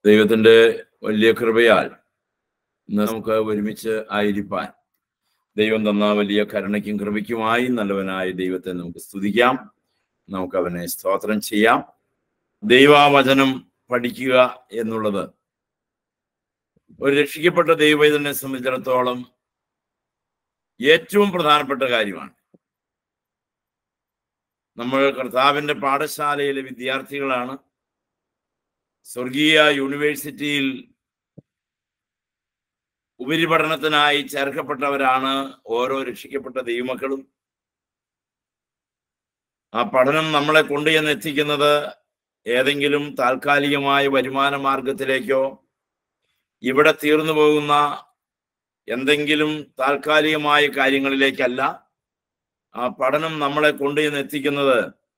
ദൈവത്തിന്റെ വലിയ കൃപയാൽ ഇന്ന് നമുക്ക് ഒരുമിച്ച് ആയിരിക്കാൻ ദൈവം തന്ന വലിയ കരുണയ്ക്കും കൃപയ്ക്കുമായി നല്ലവനായ ദൈവത്തെ നമുക്ക് സ്തുതിക്കാം നമുക്ക് അവനെ സ്തോത്രം ചെയ്യാം ദൈവാവചനം പഠിക്കുക എന്നുള്ളത് ഒരു രക്ഷിക്കപ്പെട്ട ദൈവത്തിനെ സംബന്ധിച്ചിടത്തോളം ഏറ്റവും പ്രധാനപ്പെട്ട കാര്യമാണ് നമ്മൾ കർത്താവിന്റെ പാഠശാലയിലെ വിദ്യാർത്ഥികളാണ് സ്വർഗീയ യൂണിവേഴ്സിറ്റിയിൽ ഉപരിപഠനത്തിനായി ചേർക്കപ്പെട്ടവരാണ് ഓരോ രക്ഷിക്കപ്പെട്ട ദൈവമക്കളും ആ പഠനം നമ്മളെ കൊണ്ടുചെന്ന് എത്തിക്കുന്നത് ഏതെങ്കിലും താൽക്കാലികമായ വരുമാന മാർഗത്തിലേക്കോ ഇവിടെ തീർന്നു പോകുന്ന എന്തെങ്കിലും താൽക്കാലികമായ കാര്യങ്ങളിലേക്കല്ല ആ പഠനം നമ്മളെ കൊണ്ടുചെന്ന് എത്തിക്കുന്നത്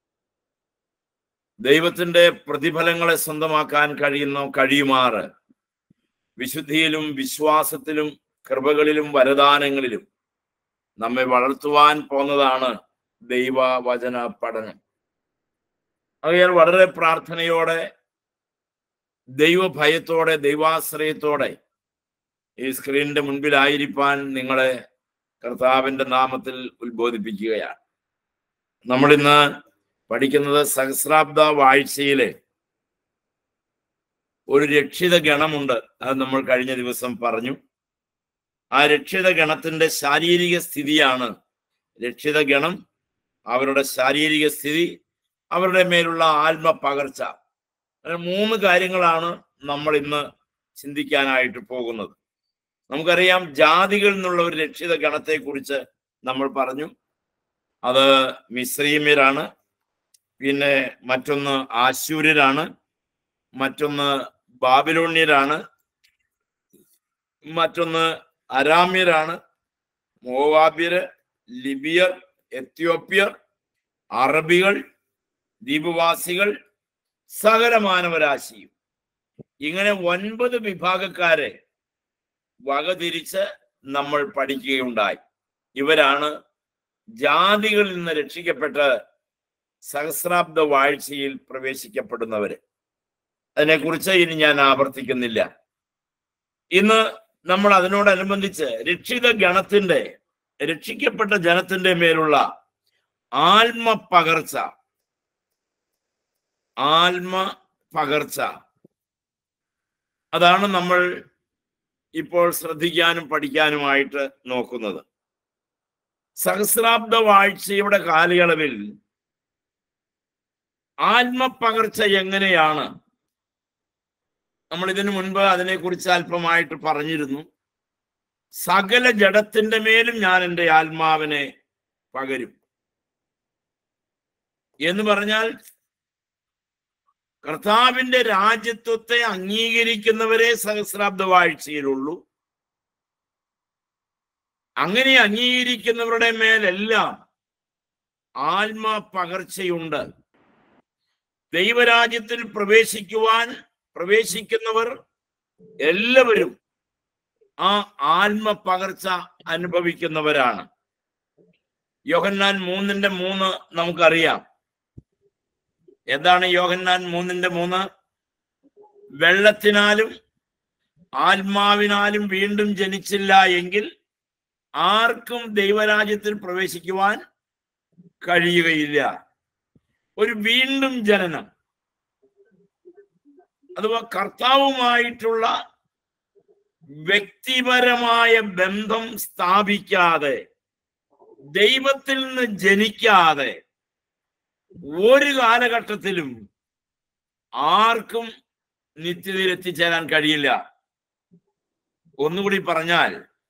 ദൈവത്തിന്റെ പ്രതിഫലങ്ങളെ സ്വന്തമാക്കാൻ കഴിയുന്ന കഴിയുമാറ് വിശുദ്ധിയിലും വിശ്വാസത്തിലും കൃപകളിലും വരദാനങ്ങളിലും നമ്മെ വളർത്തുവാൻ പോന്നതാണ് ദൈവവചന പഠനം ആകയാൽ വളരെ പ്രാർത്ഥനയോടെ ദൈവഭയത്തോടെ ദൈവാശ്രയത്തോടെ ഈ സ്ക്രീനിന്റെ മുൻപിലായിരിക്കാൻ നിങ്ങളെ കർത്താവിന്റെ നാമത്തിൽ ഉത്ബോധിപ്പിക്കുകയാണ് നമ്മളിന്ന് പഠിക്കുന്നത് സഹസ്രാബ്ദ വാഴ്ചയിലെ ഒരു രക്ഷിത ഗണമുണ്ട് അത് നമ്മൾ കഴിഞ്ഞ ദിവസം പറഞ്ഞു ആ രക്ഷിത ഗണത്തിന്റെ ശാരീരിക സ്ഥിതിയാണ് രക്ഷിത ഗണം അവരുടെ ശാരീരിക സ്ഥിതി അവരുടെ മേലുള്ള ആത്മ പകർച്ച അങ്ങനെ മൂന്ന് കാര്യങ്ങളാണ് നമ്മൾ ഇന്ന് ചിന്തിക്കാനായിട്ട് പോകുന്നത് നമുക്കറിയാം ജാതികളിൽ നിന്നുള്ള ഒരു രക്ഷിത ഗണത്തെ കുറിച്ച് നമ്മൾ പറഞ്ഞു അത് മിശ്രീമ്യരാണ് പിന്നെ മറ്റൊന്ന് ആശൂര്യരാണ് മറ്റൊന്ന് ബാബിലോണ്യരാണ് മറ്റൊന്ന് അരാമ്യരാണ് മോവാബ്യര് ലിബിയർ എത്യോപ്യർ അറബികൾ ദ്വീപവാസികൾ സകല മാനവരാശിയും ഇങ്ങനെ ഒൻപത് വിഭാഗക്കാരെ വകതിരിച്ച് നമ്മൾ പഠിക്കുകയുണ്ടായി ഇവരാണ് ജാതികളിൽ നിന്ന് രക്ഷിക്കപ്പെട്ട് സഹസ്രാബ്ദ വാഴ്ചയിൽ പ്രവേശിക്കപ്പെടുന്നവര് അതിനെക്കുറിച്ച് ഇനി ഞാൻ ആവർത്തിക്കുന്നില്ല ഇന്ന് നമ്മൾ അതിനോടനുബന്ധിച്ച് രക്ഷിത ഗണത്തിന്റെ രക്ഷിക്കപ്പെട്ട ജനത്തിന്റെ മേലുള്ള ആത്മ പകർച്ച ആത്മ പകർച്ച അതാണ് നമ്മൾ ഇപ്പോൾ ശ്രദ്ധിക്കാനും പഠിക്കാനുമായിട്ട് നോക്കുന്നത് സഹസ്രാബ്ദ വാഴ്ചയുടെ കാലയളവിൽ ആത്മപകർച്ച എങ്ങനെയാണ് നമ്മൾ ഇതിനു മുൻപ് അതിനെക്കുറിച്ച് അല്പമായിട്ട് പറഞ്ഞിരുന്നു സകല ജഡത്തിന്റെ മേലും ഞാൻ എൻ്റെ ആത്മാവിനെ പകരും എന്ന് പറഞ്ഞാൽ കർത്താവിന്റെ രാജ്യത്വത്തെ അംഗീകരിക്കുന്നവരെ സഹസ്രാബ്ദ വാഴ്ചയിലുള്ളൂ അങ്ങനെ അംഗീകരിക്കുന്നവരുടെ മേലെല്ലാം ആത്മ പകർച്ചയുണ്ട് ദൈവരാജ്യത്തിൽ പ്രവേശിക്കുവാൻ പ്രവേശിക്കുന്നവർ എല്ലാവരും ആ ആത്മ പകർച്ച അനുഭവിക്കുന്നവരാണ് യോഹന്നാൻ മൂന്നിന്റെ മൂന്ന് നമുക്കറിയാം എന്താണ് യോഹന്നാൻ മൂന്നിന്റെ മൂന്ന് വെള്ളത്തിനാലും ആത്മാവിനാലും വീണ്ടും ജനിച്ചില്ല എങ്കിൽ ആർക്കും ദൈവരാജ്യത്തിൽ പ്രവേശിക്കുവാൻ കഴിയുകയില്ല ഒരു വീണ്ടും ജനനം അഥവാ കർത്താവുമായിട്ടുള്ള വ്യക്തിപരമായ ബന്ധം സ്ഥാപിക്കാതെ ദൈവത്തിൽ നിന്ന് ജനിക്കാതെ ഒരു കാലഘട്ടത്തിലും ആർക്കും നിത്യതയിൽ എത്തിച്ചേരാൻ കഴിയില്ല ഒന്നുകൂടി പറഞ്ഞാൽ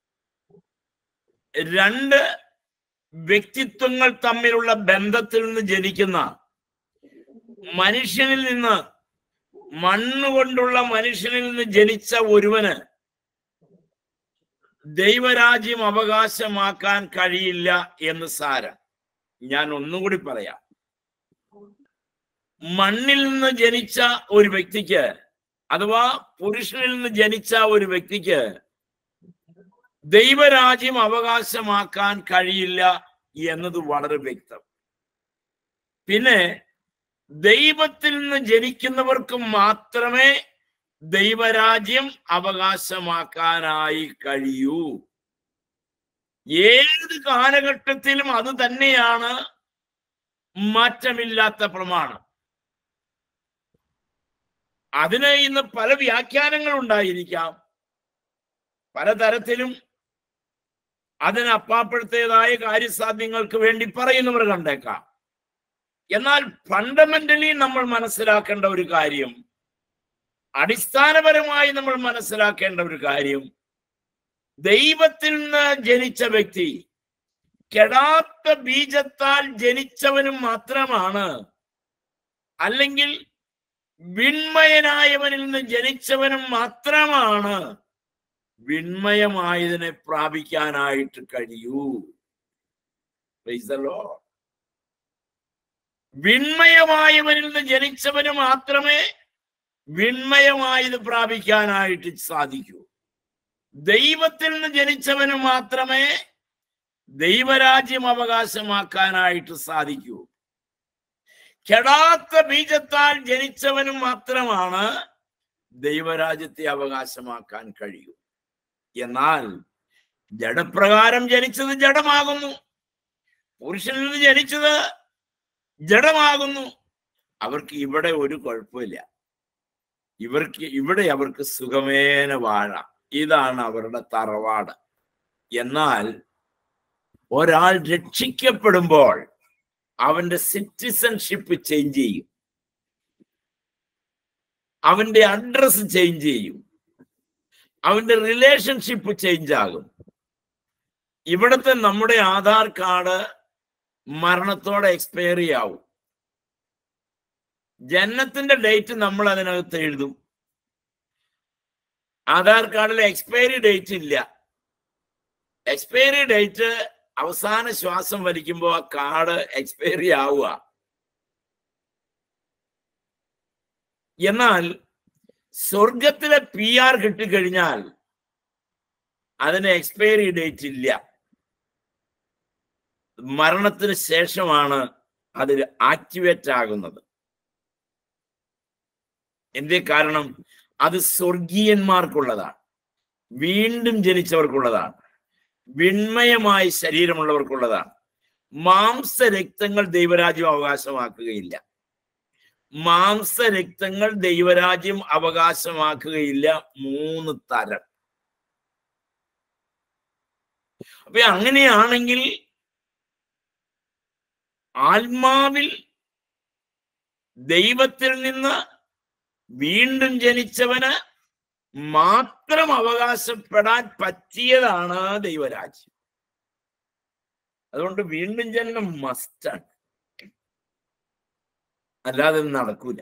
രണ്ട് വ്യക്തിത്വങ്ങൾ തമ്മിലുള്ള ബന്ധത്തിൽ നിന്ന് ജനിക്കുന്ന മനുഷ്യനിൽ നിന്ന് മണ്ണുകൊണ്ടുള്ള മനുഷ്യനിൽ നിന്ന് ജനിച്ച ഒരുവന് ദൈവരാജ്യം അവകാശമാക്കാൻ കഴിയില്ല എന്ന് സാരം ഞാൻ ഒന്നുകൂടി പറയാം മണ്ണിൽ നിന്ന് ജനിച്ച ഒരു വ്യക്തിക്ക് അഥവാ പുരുഷനിൽ നിന്ന് ജനിച്ച ഒരു വ്യക്തിക്ക് ദൈവരാജ്യം അവകാശമാക്കാൻ കഴിയില്ല എന്നത് വളരെ വ്യക്തം പിന്നെ ദൈവത്തിൽ നിന്ന് ജനിക്കുന്നവർക്ക് മാത്രമേ ദൈവരാജ്യം അവകാശമാക്കാനായി കഴിയൂ ഏത് കാലഘട്ടത്തിലും അത് തന്നെയാണ് മാറ്റമില്ലാത്ത പ്രമാണം അതിന് ഇന്ന് പല വ്യാഖ്യാനങ്ങൾ ഉണ്ടായിരിക്കാം പലതരത്തിലും അതിന് അപ്പാപ്പെടുത്തേതായ കാര്യസാധ്യങ്ങൾക്ക് വേണ്ടി പറയുന്നവർ കണ്ടേക്കാം എന്നാൽ ഫണ്ടമെന്റലി നമ്മൾ മനസ്സിലാക്കേണ്ട ഒരു കാര്യം അടിസ്ഥാനപരമായി നമ്മൾ മനസ്സിലാക്കേണ്ട ഒരു കാര്യം ദൈവത്തിൽ നിന്ന് ജനിച്ച വ്യക്തി കെടാത്ത ബീജത്താൽ ജനിച്ചവനും മാത്രമാണ് അല്ലെങ്കിൽ വിൺമയനായവനിൽ നിന്ന് ജനിച്ചവനും മാത്രമാണ് വിൺമയമായതിനെ പ്രാപിക്കാനായിട്ട് കഴിയൂ Praise the Lord. വിൺമയമായവനിൽ നിന്ന് ജനിച്ചവന് മാത്രമേ വിൺമയമായത് പ്രാപിക്കാനായിട്ട് സാധിക്കൂ ദൈവത്തിൽ നിന്ന് ജനിച്ചവന് മാത്രമേ ദൈവരാജ്യം അവകാശമാക്കാനായിട്ട് സാധിക്കൂ കെടാത്ത ബീജത്താൽ ജനിച്ചവന് മാത്രമാണ് ദൈവരാജ്യത്തെ അവകാശമാക്കാൻ കഴിയൂ എന്നാൽ ജഡപ്രകാരം ജനിച്ചത് ജഡമാകുന്നു പുരുഷനിൽ നിന്ന് ജനിച്ചത് ജഡമാകുന്നു അവർക്ക് ഇവിടെ ഒരു കുഴപ്പമില്ല ഇവർക്ക് ഇവിടെ അവർക്ക് സുഖമേന വാഴാം ഇതാണ് അവരുടെ തറവാട് എന്നാൽ ഒരാൾ രക്ഷിക്കപ്പെടുമ്പോൾ അവന്റെ സിറ്റിസൺഷിപ്പ് ചേഞ്ച് ചെയ്യും അവന്റെ അഡ്രസ് ചേഞ്ച് ചെയ്യും അവന്റെ റിലേഷൻഷിപ്പ് ചേഞ്ച് ആകും ഇവിടുത്തെ നമ്മുടെ ആധാർ കാർഡ് മരണത്തോടെ എക്സ്പയറി ആവും ജനനത്തിന്റെ ഡേറ്റ് നമ്മൾ അതിനകത്ത് എഴുതും ആധാർ കാർഡിൽ എക്സ്പയറി ഡേറ്റ് ഇല്ല എക്സ്പയറി ഡേറ്റ് അവസാന ശ്വാസം വലിക്കുമ്പോൾ ആ കാർഡ് എക്സ്പയറി ആവുക എന്നാൽ സ്വർഗത്തിലെ പി ആർ കിട്ടിക്കഴിഞ്ഞാൽ അതിന് എക്സ്പയറി ഡേറ്റ് ഇല്ല മരണത്തിന് ശേഷമാണ് അതിൽ ആക്ടിവേറ്റ് ആകുന്നത് എന്തേ കാരണം അത് സ്വർഗീയന്മാർക്കുള്ളതാണ് വീണ്ടും ജനിച്ചവർക്കുള്ളതാണ് വിൺമയമായ ശരീരമുള്ളവർക്കുള്ളതാണ് മാംസരക്തങ്ങൾ ദൈവരാജ്യം അവകാശമാക്കുകയില്ല മാംസരക്തങ്ങൾ ദൈവരാജ്യം അവകാശമാക്കുകയില്ല മൂന്ന് തരം അപ്പൊ അങ്ങനെയാണെങ്കിൽ ആത്മാവിൽ ദൈവത്തിൽ നിന്ന് വീണ്ടും ജനിച്ചവന് മാത്രം അവകാശപ്പെടാൻ പറ്റിയതാണ് ദൈവരാജ്യം അതുകൊണ്ട് വീണ്ടും ജനനം മസ്റ്റാണ് അല്ലാതെ ഒന്നും നടക്കൂല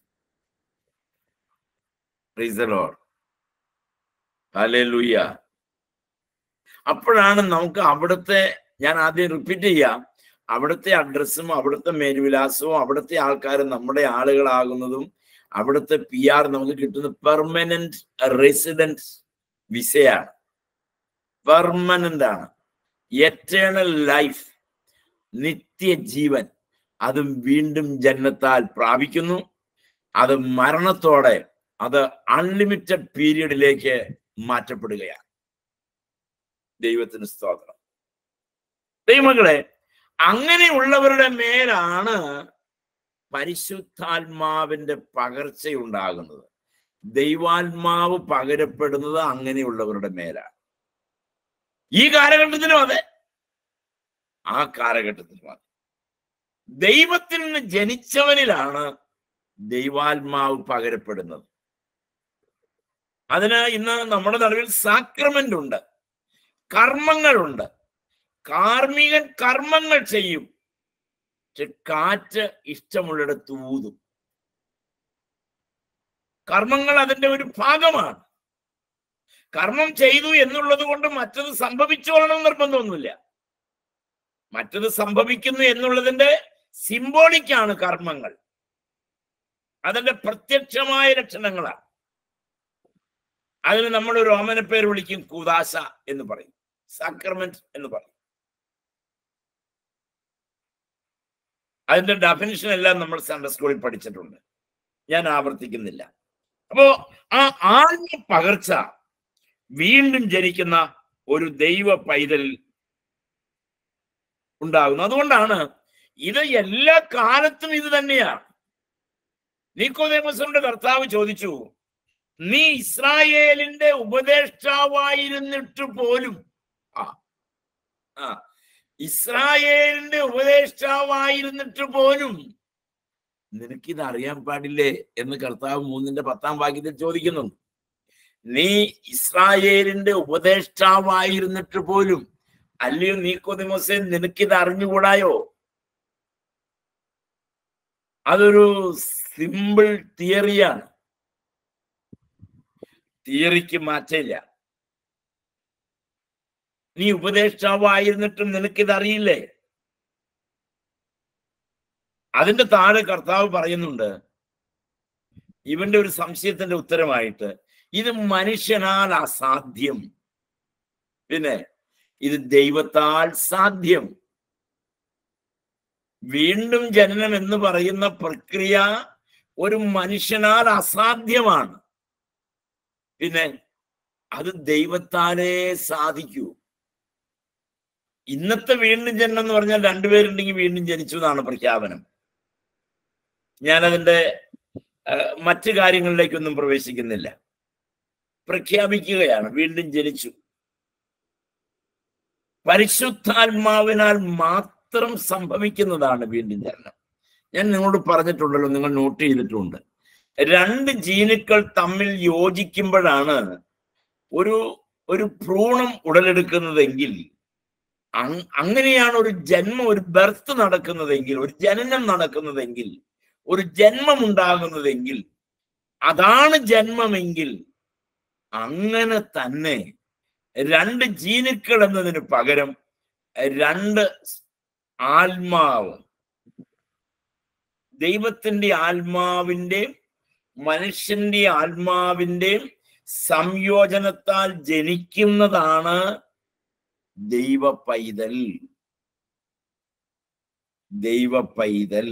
ഹല്ലേലൂയ അപ്പോഴാണ് നമുക്ക് അവിടുത്തെ ഞാൻ ആദ്യം റിപ്പീറ്റ് ചെയ്യാം അവിടുത്തെ അഡ്രസ്സും അവിടുത്തെ മേൽവിലാസവും അവിടുത്തെ ആൾക്കാരും നമ്മുടെ ആളുകളാകുന്നതും അവിടുത്തെ പി ആർ നമുക്ക് കിട്ടുന്ന പെർമനന്റ് റെസിഡൻസ് വിസയാണ് പെർമനന്റ് ആണ് എറ്റേണൽ ലൈഫ് നിത്യജീവൻ അതും വീണ്ടും ജന്മത്താൽ പ്രാപിക്കുന്നു അത് മരണത്തോടെ അത് അൺലിമിറ്റഡ് പീരീഡിലേക്ക് മാറ്റപ്പെടുകയാണ് ദൈവത്തിന് സ്തോത്രം ദൈവങ്ങളെ അങ്ങനെയുള്ളവരുടെ മേലാണ് പരിശുദ്ധാത്മാവിന്റെ പകർച്ചയുണ്ടാകുന്നത് ദൈവാത്മാവ് പകരപ്പെടുന്നത് അങ്ങനെയുള്ളവരുടെ മേലാണ് ഈ കാലഘട്ടത്തിലും അതെ ആ കാലഘട്ടത്തിലും അതെ ദൈവത്തിൽ നിന്ന് ജനിച്ചവനിലാണ് ദൈവാത്മാവ് പകരപ്പെടുന്നത് അതിന് ഇന്ന് നമ്മുടെ നടുവിൽ സാക്രമെന്റ് ഉണ്ട് കർമ്മങ്ങളുണ്ട് കാർമികൻ കർമ്മങ്ങൾ ചെയ്യും പക്ഷെ കാറ്റ് ഇഷ്ടമുള്ളിടത്ത് ഊതും കർമ്മങ്ങൾ അതിന്റെ ഒരു ഭാഗമാണ് കർമ്മം ചെയ്തു എന്നുള്ളത് കൊണ്ട് മറ്റത് സംഭവിച്ചോളണം നിർബന്ധമൊന്നുമില്ല മറ്റത് സംഭവിക്കുന്നു എന്നുള്ളതിന്റെ സിംബോളിക്കാണ് കർമ്മങ്ങൾ അതിന്റെ പ്രത്യക്ഷമായ ലക്ഷണങ്ങളാണ് അതിന് നമ്മൾ ഒരു ഓമന പേര് വിളിക്കും കുദാശ എന്ന് പറയും സാക്രമെന്റ് എന്ന് പറയും അതിന്റെ ഡെഫിനിഷൻ എല്ലാം നമ്മൾ സൺഡേ സ്കൂളിൽ പഠിച്ചിട്ടുണ്ട് ഞാൻ ആവർത്തിക്കുന്നില്ല അപ്പോ ആ ആത്മ പകർച്ച വീണ്ടും ജനിക്കുന്ന ഒരു ദൈവ പൈതൽ ഉണ്ടാകുന്നു അതുകൊണ്ടാണ് ഇത് എല്ലാ കാലത്തും ഇത് തന്നെയാണ് നീക്കോദേമസന്റെ കർത്താവ് ചോദിച്ചു നീ ഇസ്രായേലിന്റെ ഉപദേഷ്ടാവായിരുന്നിട്ട് പോലും ആ ആ ഇസ്രായേലിന്റെ ഉപദേഷ്ടാവായിരുന്നിട്ട് പോലും നിനക്കിത് അറിയാൻ പാടില്ലേ എന്ന് കർത്താവ് മൂന്നിന്റെ പത്താം വാക്യത്തിൽ ചോദിക്കുന്നുണ്ട് നീ ഇസ്രായേലിന്റെ ഉപദേഷ്ടാവായിരുന്നിട്ട് പോലും അല്ലയോ നീക്കോദിമോസെ നിനക്കിത് അറിഞ്ഞുകൂടായോ അതൊരു സിമ്പിൾ തിയറിയാണ് തിയറിക്ക് മാറ്റമില്ല നീ ഉപദേഷ്ടാവായിരുന്നിട്ടും നിനക്കിത് അറിയില്ലേ അതിന്റെ താഴെ കർത്താവ് പറയുന്നുണ്ട് ഇവന്റെ ഒരു സംശയത്തിന്റെ ഉത്തരമായിട്ട് ഇത് മനുഷ്യനാൽ അസാധ്യം പിന്നെ ഇത് ദൈവത്താൽ സാധ്യം വീണ്ടും ജനനം എന്ന് പറയുന്ന പ്രക്രിയ ഒരു മനുഷ്യനാൽ അസാധ്യമാണ് പിന്നെ അത് ദൈവത്താലേ സാധിക്കൂ ഇന്നത്തെ വീണ്ടും ജനനം എന്ന് പറഞ്ഞാൽ രണ്ടുപേരുണ്ടെങ്കിൽ വീണ്ടും ജനിച്ചു എന്നാണ് പ്രഖ്യാപനം ഞാനതിന്റെ അഹ്, മറ്റു കാര്യങ്ങളിലേക്കൊന്നും പ്രവേശിക്കുന്നില്ല പ്രഖ്യാപിക്കുകയാണ് വീണ്ടും ജനിച്ചു പരിശുദ്ധാത്മാവിനാൽ മാത്രം സംഭവിക്കുന്നതാണ് വീണ്ടും ജനനം ഞാൻ നിങ്ങളോട് പറഞ്ഞിട്ടുണ്ടല്ലോ നിങ്ങൾ നോട്ട് ചെയ്തിട്ടുണ്ട് രണ്ട് ജീനുക്കൾ തമ്മിൽ യോജിക്കുമ്പോഴാണ് ഒരു ഒരു ഭ്രൂണം ഉടലെടുക്കുന്നതെങ്കിൽ അങ്- അങ്ങനെയാണ് ഒരു ജന്മം ഒരു ബർത്ത് നടക്കുന്നതെങ്കിൽ ഒരു ജനനം നടക്കുന്നതെങ്കിൽ ഒരു ജന്മം ഉണ്ടാകുന്നതെങ്കിൽ അതാണ് ജന്മമെങ്കിൽ അങ്ങനെ തന്നെ രണ്ട് ജീനുക്കൾ എന്നതിന് പകരം രണ്ട് ആത്മാവ് ദൈവത്തിന്റെ ആത്മാവിന്റെയും മനുഷ്യന്റെ ആത്മാവിന്റെയും സംയോജനത്താൽ ജനിക്കുന്നതാണ് ദൈവ പൈതൽ ദൈവ പൈതൽ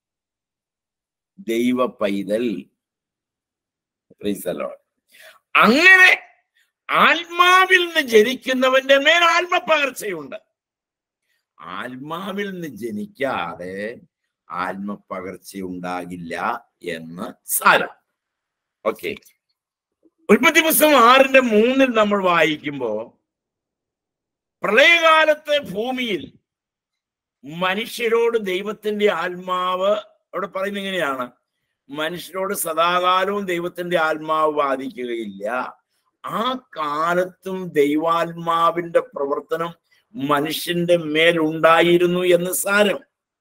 ദൈവ പൈതൽ Praise the Lord. അങ്ങനെ ആത്മാവിൽ നിന്ന് ജനിക്കുന്നവന്റെ മേൽ ആത്മപകർച്ചയുണ്ട് ആത്മാവിൽ നിന്ന് ജനിക്കാതെ ആത്മപകർച്ച ഉണ്ടാകില്ല എന്ന് സാരം ഓക്കെ ഉൽപ്പത്തി പുസ്തകം ആറിന്റെ മൂന്നിൽ നമ്മൾ വായിക്കുമ്പോ പ്രളയകാലത്തെ ഭൂമിയിൽ മനുഷ്യരോട് ദൈവത്തിന്റെ ആത്മാവ് അവിടെ പറയുന്നത് ഇങ്ങനെയാണ് മനുഷ്യരോട് സദാകാലവും ദൈവത്തിന്റെ ആത്മാവ് ബാധിക്കുകയില്ല ആ കാലത്തും ദൈവാത്മാവിന്റെ പ്രവർത്തനം മനുഷ്യന്റെ മേലുണ്ടായിരുന്നു എന്ന് സാരം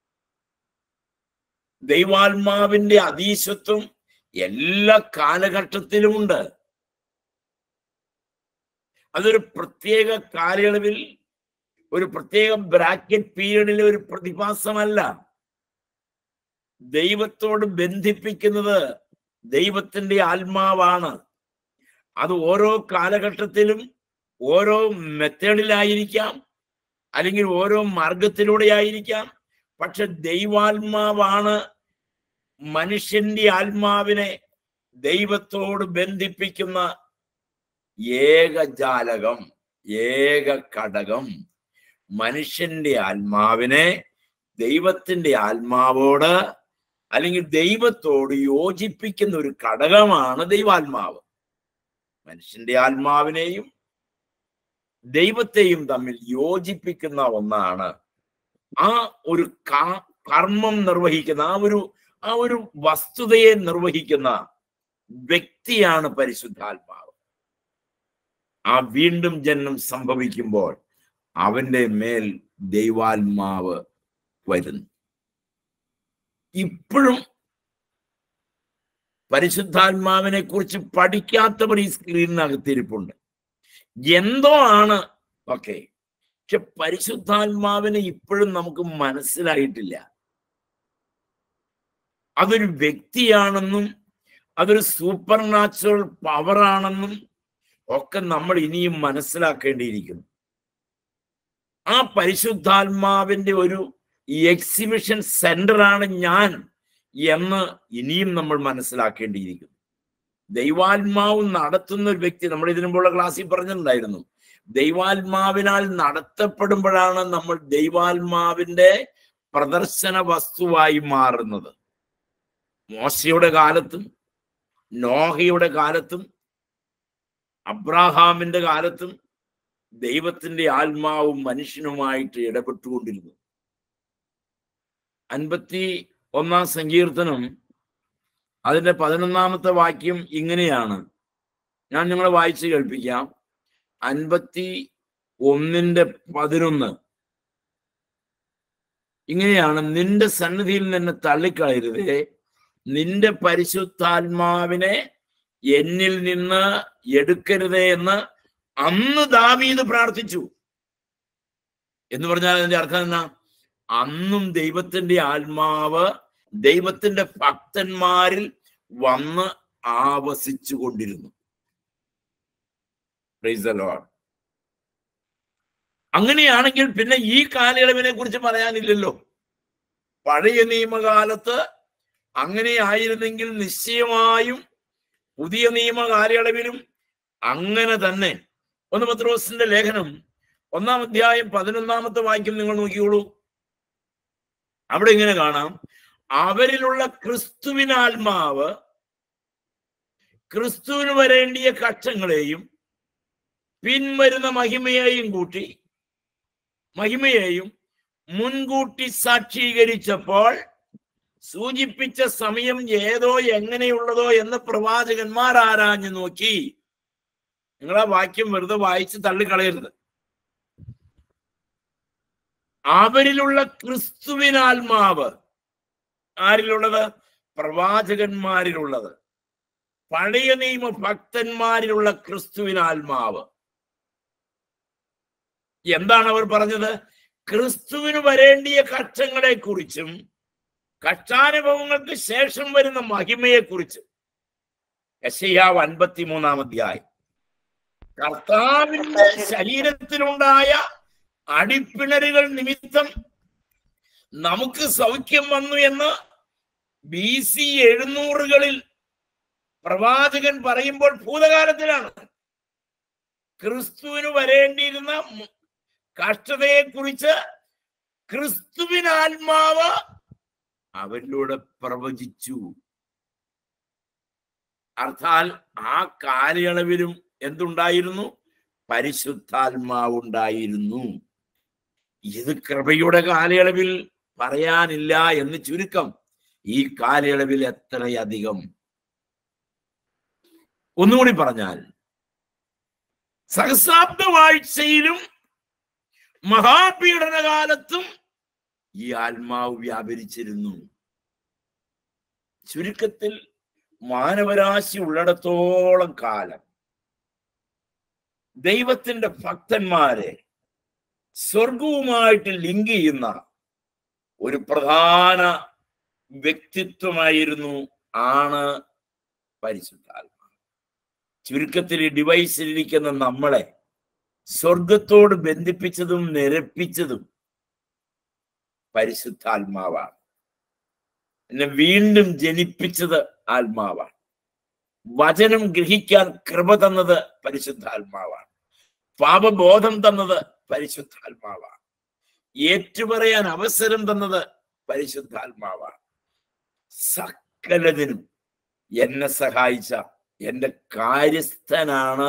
ദൈവാത്മാവിന്റെ അതീശത്വം എല്ലാ കാലഘട്ടത്തിലുമുണ്ട് അതൊരു പ്രത്യേക കാലയളവിൽ ഒരു പ്രത്യേക ബ്രാക്കറ്റ് പീരീഡിലെ ഒരു പ്രതിഭാസമല്ല ദൈവത്തോട് ബന്ധിപ്പിക്കുന്നത് ദൈവത്തിന്റെ ആത്മാവാണ് അത് ഓരോ കാലഘട്ടത്തിലും ഓരോ മെത്തേഡിലായിരിക്കാം അല്ലെങ്കിൽ ഓരോ മാർഗത്തിലൂടെ ആയിരിക്കാം പക്ഷെ ദൈവാത്മാവാണ് മനുഷ്യന്റെ ആത്മാവിനെ ദൈവത്തോട് ബന്ധിപ്പിക്കുന്ന ഏക ജാലകം ഏക ഘടകം മനുഷ്യന്റെ ആത്മാവിനെ ദൈവത്തിന്റെ ആത്മാവോട് അല്ലെങ്കിൽ ദൈവത്തോട് യോജിപ്പിക്കുന്ന ഒരു ഘടകമാണ് ദൈവാത്മാവ് മനുഷ്യന്റെ ആത്മാവിനെയും ദൈവത്തെയും തമ്മിൽ യോജിപ്പിക്കുന്ന ഒന്നാണ് ആ ഒരു കാ- കർമ്മം നിർവഹിക്കുന്ന ആ ഒരു ആ ഒരു വസ്തുതയെ നിർവഹിക്കുന്ന വ്യക്തിയാണ് പരിശുദ്ധാത്മാവ് ആ വീണ്ടും ജന്മം സംഭവിക്കുമ്പോൾ അവന്റെ മേൽ ദൈവാത്മാവ് വരുന്നു ഇപ്പോഴും പരിശുദ്ധാത്മാവിനെ കുറിച്ച് പഠിക്കാത്തവർ ഈ സ്ക്രീനിനകത്തിരിപ്പുണ്ട് എന്തോ ആണ് ഓക്കെ പക്ഷെ പരിശുദ്ധാത്മാവിനെ ഇപ്പോഴും നമുക്ക് മനസ്സിലായിട്ടില്ല അതൊരു വ്യക്തിയാണെന്നും അതൊരു സൂപ്പർ നാച്ചുറൽ പവർ ആണെന്നും ഒക്കെ നമ്മൾ ഇനിയും മനസ്സിലാക്കേണ്ടിയിരിക്കുന്നു ആ പരിശുദ്ധാത്മാവിന്റെ ഒരു എക്സിബിഷൻ സെന്റർ ആണ് ഞാൻ എന്ന് ഇനിയും നമ്മൾ മനസ്സിലാക്കേണ്ടിയിരിക്കുന്നു ദൈവാത്മാവ് നടത്തുന്ന ഒരു വ്യക്തി നമ്മൾ ഇതിനു മുമ്പുള്ള ക്ലാസ്സിൽ പറഞ്ഞിട്ടുണ്ടായിരുന്നു ദൈവാത്മാവിനാൽ നടത്തപ്പെടുമ്പോഴാണ് നമ്മൾ ദൈവാത്മാവിന്റെ പ്രദർശന വസ്തുവായി മാറുന്നത് മോശയുടെ കാലത്തും നോഹയുടെ കാലത്തും അബ്രാഹാമിന്റെ കാലത്തും ദൈവത്തിന്റെ ആത്മാവും മനുഷ്യനുമായിട്ട് ഇടപെട്ടുകൊണ്ടിരുന്നു അൻപത്തി ഒന്നാം സങ്കീർത്തനം അതിന്റെ പതിനൊന്നാമത്തെ വാക്യം ഇങ്ങനെയാണ് ഞാൻ നിങ്ങളെ വായിച്ച് കേൾപ്പിക്കാം അൻപത്തി ഒന്നിന്റെ പതിനൊന്ന് ഇങ്ങനെയാണ് നിന്റെ സന്നിധിയിൽ നിന്ന് തള്ളിക്കളയരുതേ നിന്റെ പരിശുദ്ധാത്മാവിനെ എന്നിൽ നിന്ന് എടുക്കരുതേ എന്ന് അന്ന് ദാവീദ് പ്രാർത്ഥിച്ചു എന്ന് പറഞ്ഞാൽ അതിന്റെ അർത്ഥം എന്നാ അന്നും ദൈവത്തിന്റെ ആത്മാവ് ദൈവത്തിന്റെ ഭക്തന്മാരിൽ വന്ന് ആവസിച്ചു കൊണ്ടിരുന്നു Praise the Lord. അങ്ങനെയാണെങ്കിൽ പിന്നെ ഈ കാലയളവിനെ കുറിച്ച് പറയാനില്ലല്ലോ പഴയ നിയമകാലത്ത് അങ്ങനെ ആയിരുന്നെങ്കിൽ നിശ്ചയമായും പുതിയ നിയമ കാലയളവിലും അങ്ങനെ തന്നെ ഒന്ന് പത്രോസിന്റെ ലേഖനം ഒന്നാം അധ്യായം പതിനൊന്നാമത്തെ വാക്യം നിങ്ങൾ നോക്കിയോളൂ അവിടെ ഇങ്ങനെ കാണാം അവരിലുള്ള ക്രിസ്തുവിനാത്മാവ് ക്രിസ്തുവിന് വരേണ്ടിയ കഷ്ടങ്ങളെയും പിൻവരുന്ന മഹിമയെയും കൂട്ടി മഹിമയെയും മുൻകൂട്ടി സാക്ഷീകരിച്ചപ്പോൾ സൂചിപ്പിച്ച സമയം ഏതോ എങ്ങനെയുള്ളതോ എന്ന് പ്രവാചകന്മാർ ആരാഞ്ഞു നോക്കി നിങ്ങൾ ആ വാക്യം വെറുതെ വായിച്ച് തള്ളിക്കളയരുത് അവരിലുള്ള ക്രിസ്തുവിനാത്മാവ് ആരിലുള്ളത് പ്രവാചകന്മാരിലുള്ളത് പഴയ നിയമ ഭക്തന്മാരിലുള്ള ക്രിസ്തുവിനാത്മാവ് എന്താണ് അവർ പറഞ്ഞത് ക്രിസ്തുവിന് വരേണ്ടിയ കഷ്ടങ്ങളെ കുറിച്ചും കഷ്ടാനുഭവങ്ങൾക്ക് ശേഷം വരുന്ന മഹിമയെ കുറിച്ചും യശയാവ് അൻപത്തിമൂന്നാം അധ്യായം കർത്താവിന്റെ ശരീരത്തിലുണ്ടായ അടിപ്പിണരുകൾ നിമിത്തം നമുക്ക് സൗഖ്യം വന്നു എന്ന് ബി സി എഴുന്നൂറുകളിൽ പ്രവാചകൻ പറയുമ്പോൾ ഭൂതകാലത്തിലാണ് ക്രിസ്തുവിന് വരേണ്ടിയിരുന്ന മു- കഷ്ടതയെ കുറിച്ച് ക്രിസ്തുവിനാത്മാവ് അവരിലൂടെ പ്രവചിച്ചു അർത്ഥാൽ ആ കാലയളവിലും എന്തുണ്ടായിരുന്നു പരിശുദ്ധാത്മാവുണ്ടായിരുന്നു ഇത് കൃപയുടെ കാലയളവിൽ പറയാനില്ല എന്ന് ചുരുക്കം ഈ കാലയളവിൽ എത്രയധികം ഒന്നുകൂടി പറഞ്ഞാൽ സഹസ്രാബ്ദ വാഴ്ചയിലും മഹാപീഡന കാലത്തും ഈ ആത്മാവ് വ്യാപരിച്ചിരുന്നു ചുരുക്കത്തിൽ മാനവരാശി ഉള്ളിടത്തോളം കാലം ദൈവത്തിന്റെ ഭക്തന്മാരെ സ്വർഗവുമായിട്ട് ലിങ്ക് ചെയ്യുന്ന ഒരു പ്രധാന വ്യക്തിത്വമായിരുന്നു ആണ് പരിശുദ്ധാത്മാവ് ചുരുക്കത്തിൽ ഈ ഡിവൈസിലിരിക്കുന്ന നമ്മളെ സ്വർഗത്തോട് ബന്ധിപ്പിച്ചതും നിരപ്പിച്ചതും പരിശുദ്ധാത്മാവാണ് എന്നെ വീണ്ടും ജനിപ്പിച്ചത് ആത്മാവാണ് വചനം ഗ്രഹിക്കാൻ കൃപ തന്നത് പരിശുദ്ധാത്മാവാണ് പാപബോധം തന്നത് പരിശുദ്ധാത്മാവാണ് ഏറ്റുപറയാൻ അവസരം തന്നത് പരിശുദ്ധാത്മാവാണ് സകലതിനും എന്നെ സഹായിച്ച എന്റെ കാര്യസ്ഥനാണ്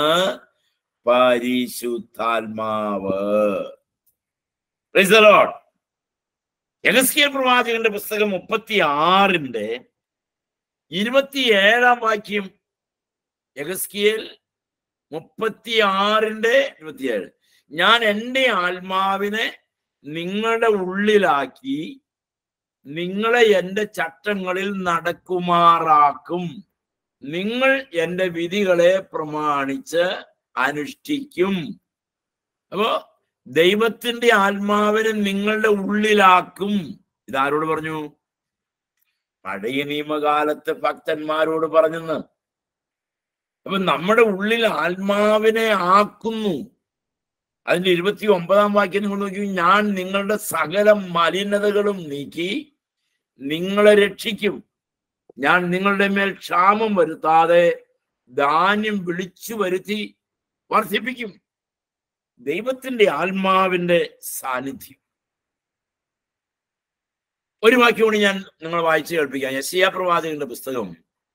പരിശുദ്ധാത്മാവ് Praise the Lord. യഗസ്കിയൽ പ്രവാചകന്റെ പുസ്തകം മുപ്പത്തി ആറിന്റെ ഇരുപത്തിയേഴാം വാക്യം യഗസ്കിയൽ മുപ്പത്തി ആറിന്റെ ഇരുപത്തിയേഴ് ഞാൻ എൻ്റെ ആത്മാവിനെ നിങ്ങളുടെ ഉള്ളിലാക്കി നിങ്ങളെ എൻ്റെ ചട്ടങ്ങളിൽ നടക്കുമാറാക്കും നിങ്ങൾ എൻ്റെ വിധികളെ പ്രമാണിച്ച് അനുഷ്ഠിക്കും അപ്പോ ദൈവത്തിന്റെ ആത്മാവിനെ നിങ്ങളുടെ ഉള്ളിലാക്കും ഇതാരോട് പറഞ്ഞു പഴയ നിയമകാലത്തെ ഭക്തന്മാരോട് പറഞ്ഞെന്ന് അപ്പൊ നമ്മുടെ ഉള്ളിൽ ആത്മാവിനെ ആക്കുന്നു അതിന്റെ ഇരുപത്തി ഒമ്പതാം വാക്യം നിങ്ങൾ നോക്കി ഞാൻ നിങ്ങളുടെ സകല മലിനതകളും നീക്കി നിങ്ങളെ രക്ഷിക്കും ഞാൻ നിങ്ങളുടെ മേൽ ക്ഷാമം വരുത്താതെ ധാന്യം വിളിച്ചു വരുത്തി വർദ്ധിപ്പിക്കും ദൈവത്തിന്റെ ആത്മാവിന്റെ സാന്നിധ്യം ഒരു വാക്യം കൂടി ഞാൻ നിങ്ങൾ വായിച്ചു കേൾപ്പിക്കാം യശിയ പ്രവാചകന്റെ പുസ്തകം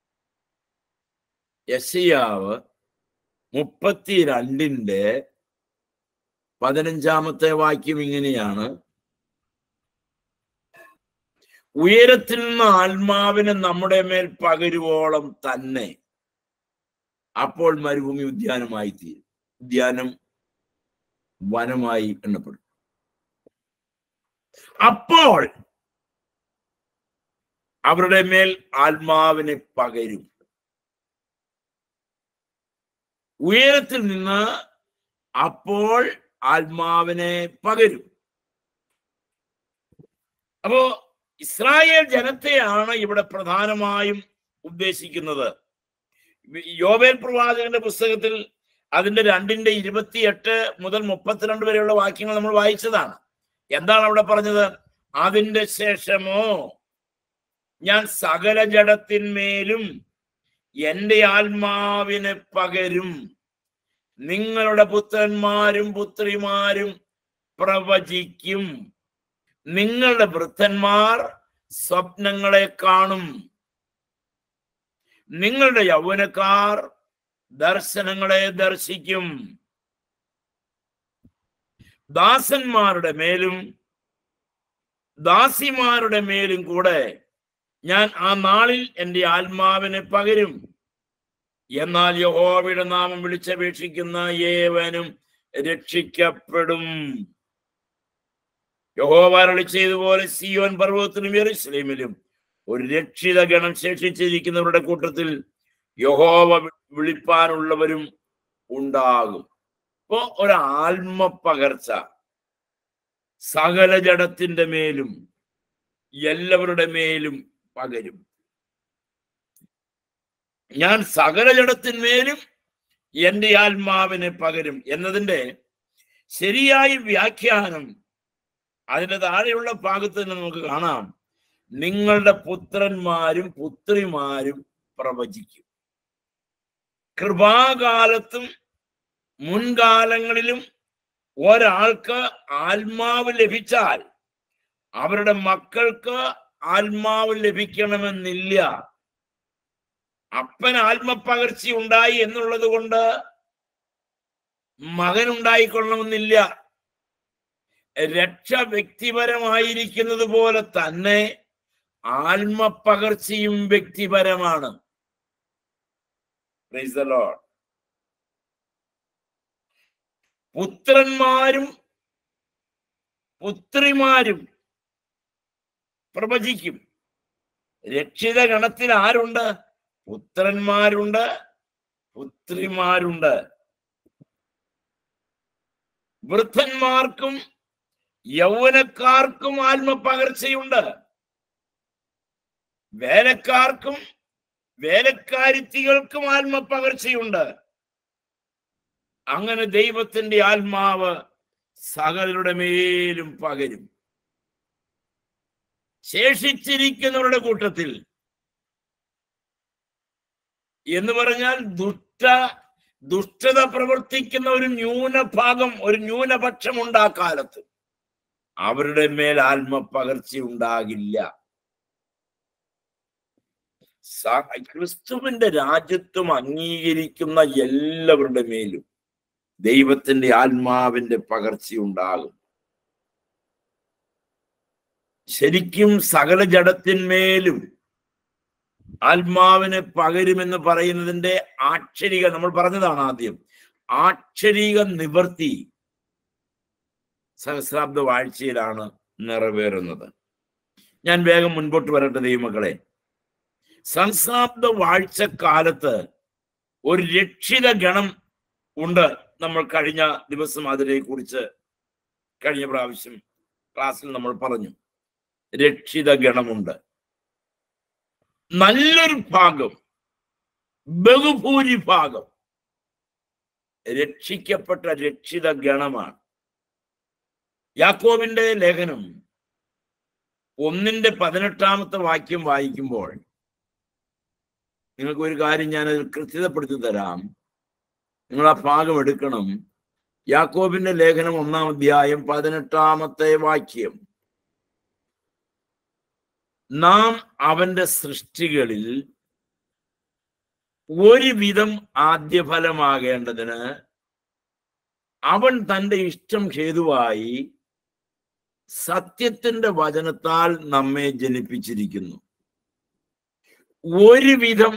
യശിയാവ് മുപ്പത്തിരണ്ടിന്റെ പതിനഞ്ചാമത്തെ വാക്യം ഇങ്ങനെയാണ് ഉയരത്തിൽ നിന്ന് ആത്മാവിനെ നമ്മുടെ മേൽ പകരുവോളം തന്നെ അപ്പോൾ മരുഭൂമി ഉദ്യാനമായി തീരും ഉദ്യാനം വനമായി എണ്ണപ്പെടും അപ്പോൾ അവരുടെ മേൽ ആത്മാവിനെ പകരും ഉയരത്തിൽ നിന്ന് അപ്പോൾ ആത്മാവിനെ പകരും അപ്പോ ഇസ്രായേൽ ജനത്തെയാണ് ഇവിടെ പ്രധാനമായും ഉദ്ദേശിക്കുന്നത് യോബേൽ പ്രവാചകന്റെ പുസ്തകത്തിൽ അതിന്റെ രണ്ടിന്റെ ഇരുപത്തിയെട്ട് മുതൽ മുപ്പത്തിരണ്ട് വരെയുള്ള വാക്യങ്ങൾ നമ്മൾ വായിച്ചതാണ് എന്താണ് അവിടെ പറഞ്ഞത് അതിന്റെ ശേഷമോ ഞാൻ സകല ജഡത്തിന്മേലും എന്റെ ആത്മാവിനെ പകരും നിങ്ങളുടെ പുത്രന്മാരും പുത്രിമാരും പ്രവചിക്കും നിങ്ങളുടെ വൃദ്ധന്മാർ സ്വപ്നങ്ങളെ കാണും നിങ്ങളുടെ യൗവനക്കാർ ദർശനങ്ങളെ ദർശിക്കും ദാസന്മാരുടെ മേലും ദാസിമാരുടെ മേലും കൂടെ ഞാൻ ആ നാളിൽ എൻ്റെ ആത്മാവിനെ പകരും എന്നാൽ യഹോവയുടെ നാമം വിളിച്ചപേക്ഷിക്കുന്ന ഏവനും രക്ഷിക്കപ്പെടും യഹോവ അരളി ചെയ്തതുപോലെ സിയോൻ പർവ്വതത്തിലും യെറുശലേമിലും ഒരു രക്ഷിത ഗണം ശേഷിച്ചിരിക്കുന്നവരുടെ കൂട്ടത്തിൽ യഹോവ വിളിപ്പാനുള്ളവരും ഉണ്ടാകും ഇപ്പോ ഒരു ആത്മപകർച്ച സകല ജഡത്തിന്റെ മേലും എല്ലാവരുടെ മേലും പകരും ഞാൻ സകല ജഡത്തിന്മേലും എന്റെ ആത്മാവിനെ പകരും എന്നതിന്റെ ശരിയായ വ്യാഖ്യാനം അതിന്റെ താഴെയുള്ള ഭാഗത്ത് തന്നെ നമുക്ക് കാണാം നിങ്ങളുടെ പുത്രന്മാരും പുത്രിമാരും പ്രവചിക്കും കൃപാകാലത്തും മുൻകാലങ്ങളിലും ഒരാൾക്ക് ആത്മാവ് ലഭിച്ചാൽ അവരുടെ മക്കൾക്ക് ആത്മാവ് ലഭിക്കണമെന്നില്ല അപ്പൻ ആത്മപകർച്ച ഉണ്ടായി എന്നുള്ളത് കൊണ്ട് മകൻ ഉണ്ടായിക്കൊള്ളണമെന്നില്ല രക്ഷ വ്യക്തിപരമായിരിക്കുന്നത് പോലെ തന്നെ ആത്മപകർച്ചയും വ്യക്തിപരമാണ് Praise the Lord. പുത്രന്മാരും പുത്രിമാരും പ്രവചിക്കും രക്ഷിത ഗണത്തിൽ ആരുണ്ട് പുത്രന്മാരുണ്ട് പുത്രിമാരുണ്ട് വൃദ്ധന്മാർക്കും യൗവനക്കാർക്കും ആത്മപകർച്ചയുണ്ട് വേലക്കാർക്കും വേലക്കാരിത്തികൾക്കും ആത്മപകർച്ചയുണ്ട് അങ്ങനെ ദൈവത്തിന്റെ ആത്മാവ് സകലരുടെ മേലും പകരും ശേഷിച്ചിരിക്കുന്നവരുടെ കൂട്ടത്തിൽ എന്ന് പറഞ്ഞാൽ ദുഷ്ട ദുഷ്ടത പ്രവർത്തിക്കുന്ന ഒരു ന്യൂനഭാഗം ഒരു ന്യൂനപക്ഷം ഉണ്ടാക്കാലത്ത് അവരുടെ മേൽ ആത്മപകർച്ച ഉണ്ടാകില്ല സ- ക്രിസ്തുവിന്റെ രാജ്യത്വം അംഗീകരിക്കുന്ന എല്ലാവരുടെ മേലും ദൈവത്തിന്റെ ആത്മാവിന്റെ പകർച്ചയുണ്ടാകും ശരിക്കും സകല ജഡത്തിന്മേലും ആത്മാവിനെ പകരുമെന്ന് പറയുന്നതിന്റെ ആക്ഷരിക നമ്മൾ പറഞ്ഞതാണ് ആദ്യം ആക്ഷരിക നിവർത്തി സഹസ്രാബ്ദ വാഴ്ചയിലാണ് നിറവേറുന്നത് ഞാൻ വേഗം മുൻപോട്ട് വരട്ടെ ദൈവമക്കളെ സഹസ്രാബ്ദ വാഴ്ച കാലത്ത് ഒരു രക്ഷിത ഗണം ഉണ്ട് നമ്മൾ കഴിഞ്ഞ ദിവസം അതിനെ കുറിച്ച് കഴിഞ്ഞ പ്രാവശ്യം ക്ലാസ്സിൽ നമ്മൾ പറഞ്ഞു രക്ഷിത ഗണമുണ്ട് നല്ലൊരു ഭാഗം ബഹുഭൂരിഭാഗം രക്ഷിക്കപ്പെട്ട രക്ഷിത ഗണമാണ് യാക്കോബിന്റെ ലേഖനം ഒന്നിന്റെ പതിനെട്ടാമത്തെ വാക്യം വായിക്കുമ്പോൾ നിങ്ങൾക്ക് ഒരു കാര്യം ഞാൻ അതിൽ കൃത്യതപ്പെടുത്തി തരാം നിങ്ങൾ ആ ഭാഗം എടുക്കണം യാക്കോബിന്റെ ലേഖനം ഒന്നാം അധ്യായം പതിനെട്ടാമത്തെ വാക്യം നാം അവന്റെ സൃഷ്ടികളിൽ ഒരുവിധം ആദ്യഫലമാകേണ്ടതിന് അവൻ തന്റെ ഇഷ്ടം ഹേതുവായി സത്യത്തിന്റെ വചനത്താൽ നമ്മെ ജനിപ്പിച്ചിരിക്കുന്നു ഒരുവിധം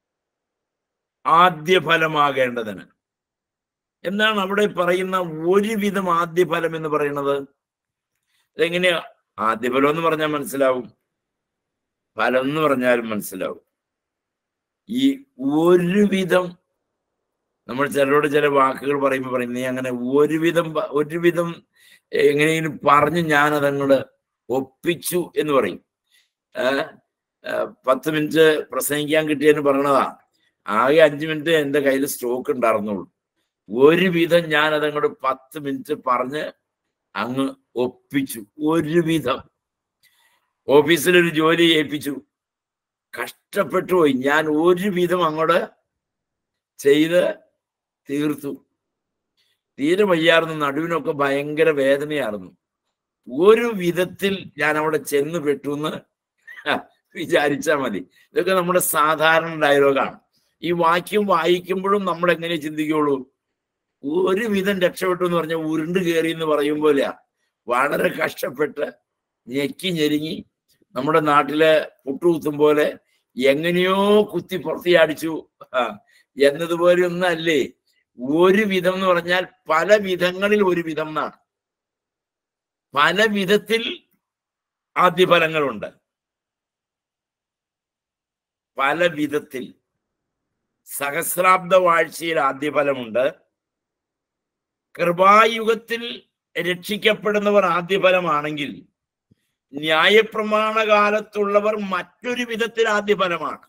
ആദ്യഫലമാകേണ്ടതിന് എന്താണ് അവിടെ പറയുന്ന ഒരുവിധം ആദ്യഫലം എന്ന് പറയുന്നത് അതെങ്ങനെയാ ആദ്യഫലം എന്ന് പറഞ്ഞാൽ മനസ്സിലാവും ഫലം എന്ന് പറഞ്ഞാലും മനസ്സിലാവും ഈ ഒരുവിധം നമ്മൾ ചിലരോട് ചില വാക്കുകൾ പറയുമ്പോൾ പറയും നീ അങ്ങനെ ഒരുവിധം പ- ഒരുവിധം എങ്ങനെയെങ്കിലും പറഞ്ഞ് ഞാൻ അതങ്ങോട്ട് ഒപ്പിച്ചു എന്ന് പറയും ഏഹ് പത്ത് മിനിറ്റ് പ്രസംഗിക്കാൻ കിട്ടിയെന്ന് പറയണതാ ആകെ അഞ്ച് മിനിറ്റ് എൻ്റെ കയ്യിൽ സ്റ്റോക്ക് ഉണ്ടായിരുന്നുള്ളൂ ഒരുവിധം ഞാൻ അതങ്ങോട്ട് പത്ത് മിനിറ്റ് പറഞ്ഞ് അങ്ങ് ഒപ്പിച്ചു ഒരുവിധം ഓഫീസിലൊരു ജോലി ഏൽപ്പിച്ചു കഷ്ടപ്പെട്ടു പോയി ഞാൻ ഒരുവിധം അങ്ങോട്ട് ചെയ്ത് തീർത്തു തീരെ വയ്യായിരുന്നു നടുവിനൊക്കെ ഭയങ്കര വേദനയായിരുന്നു ഒരു വിധത്തിൽ ഞാൻ അവിടെ ചെന്ന് പെട്ടു എന്ന് വിചാരിച്ചാൽ മതി ഇതൊക്കെ നമ്മുടെ സാധാരണ ഡയലോഗാണ് ഈ വാക്യം വായിക്കുമ്പോഴും നമ്മൾ എങ്ങനെ ചിന്തിക്കുള്ളൂ ഒരു വിധം രക്ഷപ്പെട്ടു എന്ന് പറഞ്ഞാൽ ഉരുണ്ട് കയറി എന്ന് പറയും പോലെയാ വളരെ കഷ്ടപ്പെട്ട് ഞെക്കി ഞെരുങ്ങി നമ്മുടെ നാട്ടിലെ പുട്ടുകുത്തും പോലെ എങ്ങനെയോ കുത്തി പുറത്തിയാടിച്ചു ആ, എന്നതുപോലെ ഒന്നല്ലേ ഒരു വിധം എന്ന് പറഞ്ഞാൽ പല വിധങ്ങളിൽ ഒരു വിധം എന്നാണ് പല വിധത്തിൽ ആദ്യഫലങ്ങളുണ്ട് പല വിധത്തിൽ സഹസ്രാബ്ദ വാഴ്ചയിൽ ആദ്യഫലമുണ്ട് കൃപായുഗത്തിൽ രക്ഷിക്കപ്പെടുന്നവർ ആദ്യഫലമാണെങ്കിൽ ന്യായപ്രമാണ കാലത്തുള്ളവർ മറ്റൊരു വിധത്തിൽ ആദ്യഫലമാണ്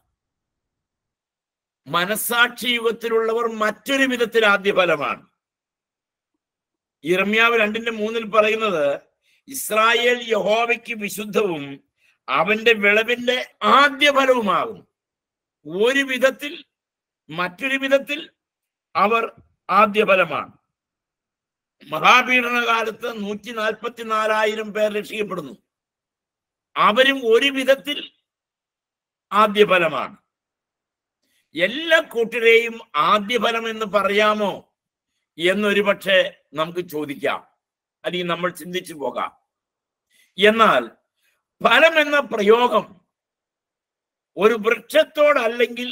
മനസാക്ഷി യുഗത്തിലുള്ളവർ മറ്റൊരു വിധത്തിൽ ആദ്യഫലമാണ് ഇറമ്യാവ് രണ്ടിന്റെ മൂന്നിൽ പറയുന്നത് ഇസ്രായേൽ യഹോവയ്ക്ക് വിശുദ്ധവും അവന്റെ വിളവിന്റെ ആദ്യഫലവുമാകും ഒരു വിധത്തിൽ മറ്റൊരു വിധത്തിൽ അവർ ആദ്യഫലമാണ് മഹാപീഡന കാലത്ത് നൂറ്റി നാൽപ്പത്തി നാലായിരം പേർ രക്ഷിക്കപ്പെടുന്നു അവരും ഒരു വിധത്തിൽ ആദ്യഫലമാണ് എല്ലാ കൂട്ടരെയും ആദ്യഫലം എന്ന് പറയാമോ എന്നൊരു പക്ഷേ നമുക്ക് ചോദിക്കാം അല്ലെങ്കിൽ നമ്മൾ ചിന്തിച്ചു പോകാം എന്നാൽ ഫലം എന്ന പ്രയോഗം ഒരു വൃക്ഷത്തോടല്ലെങ്കിൽ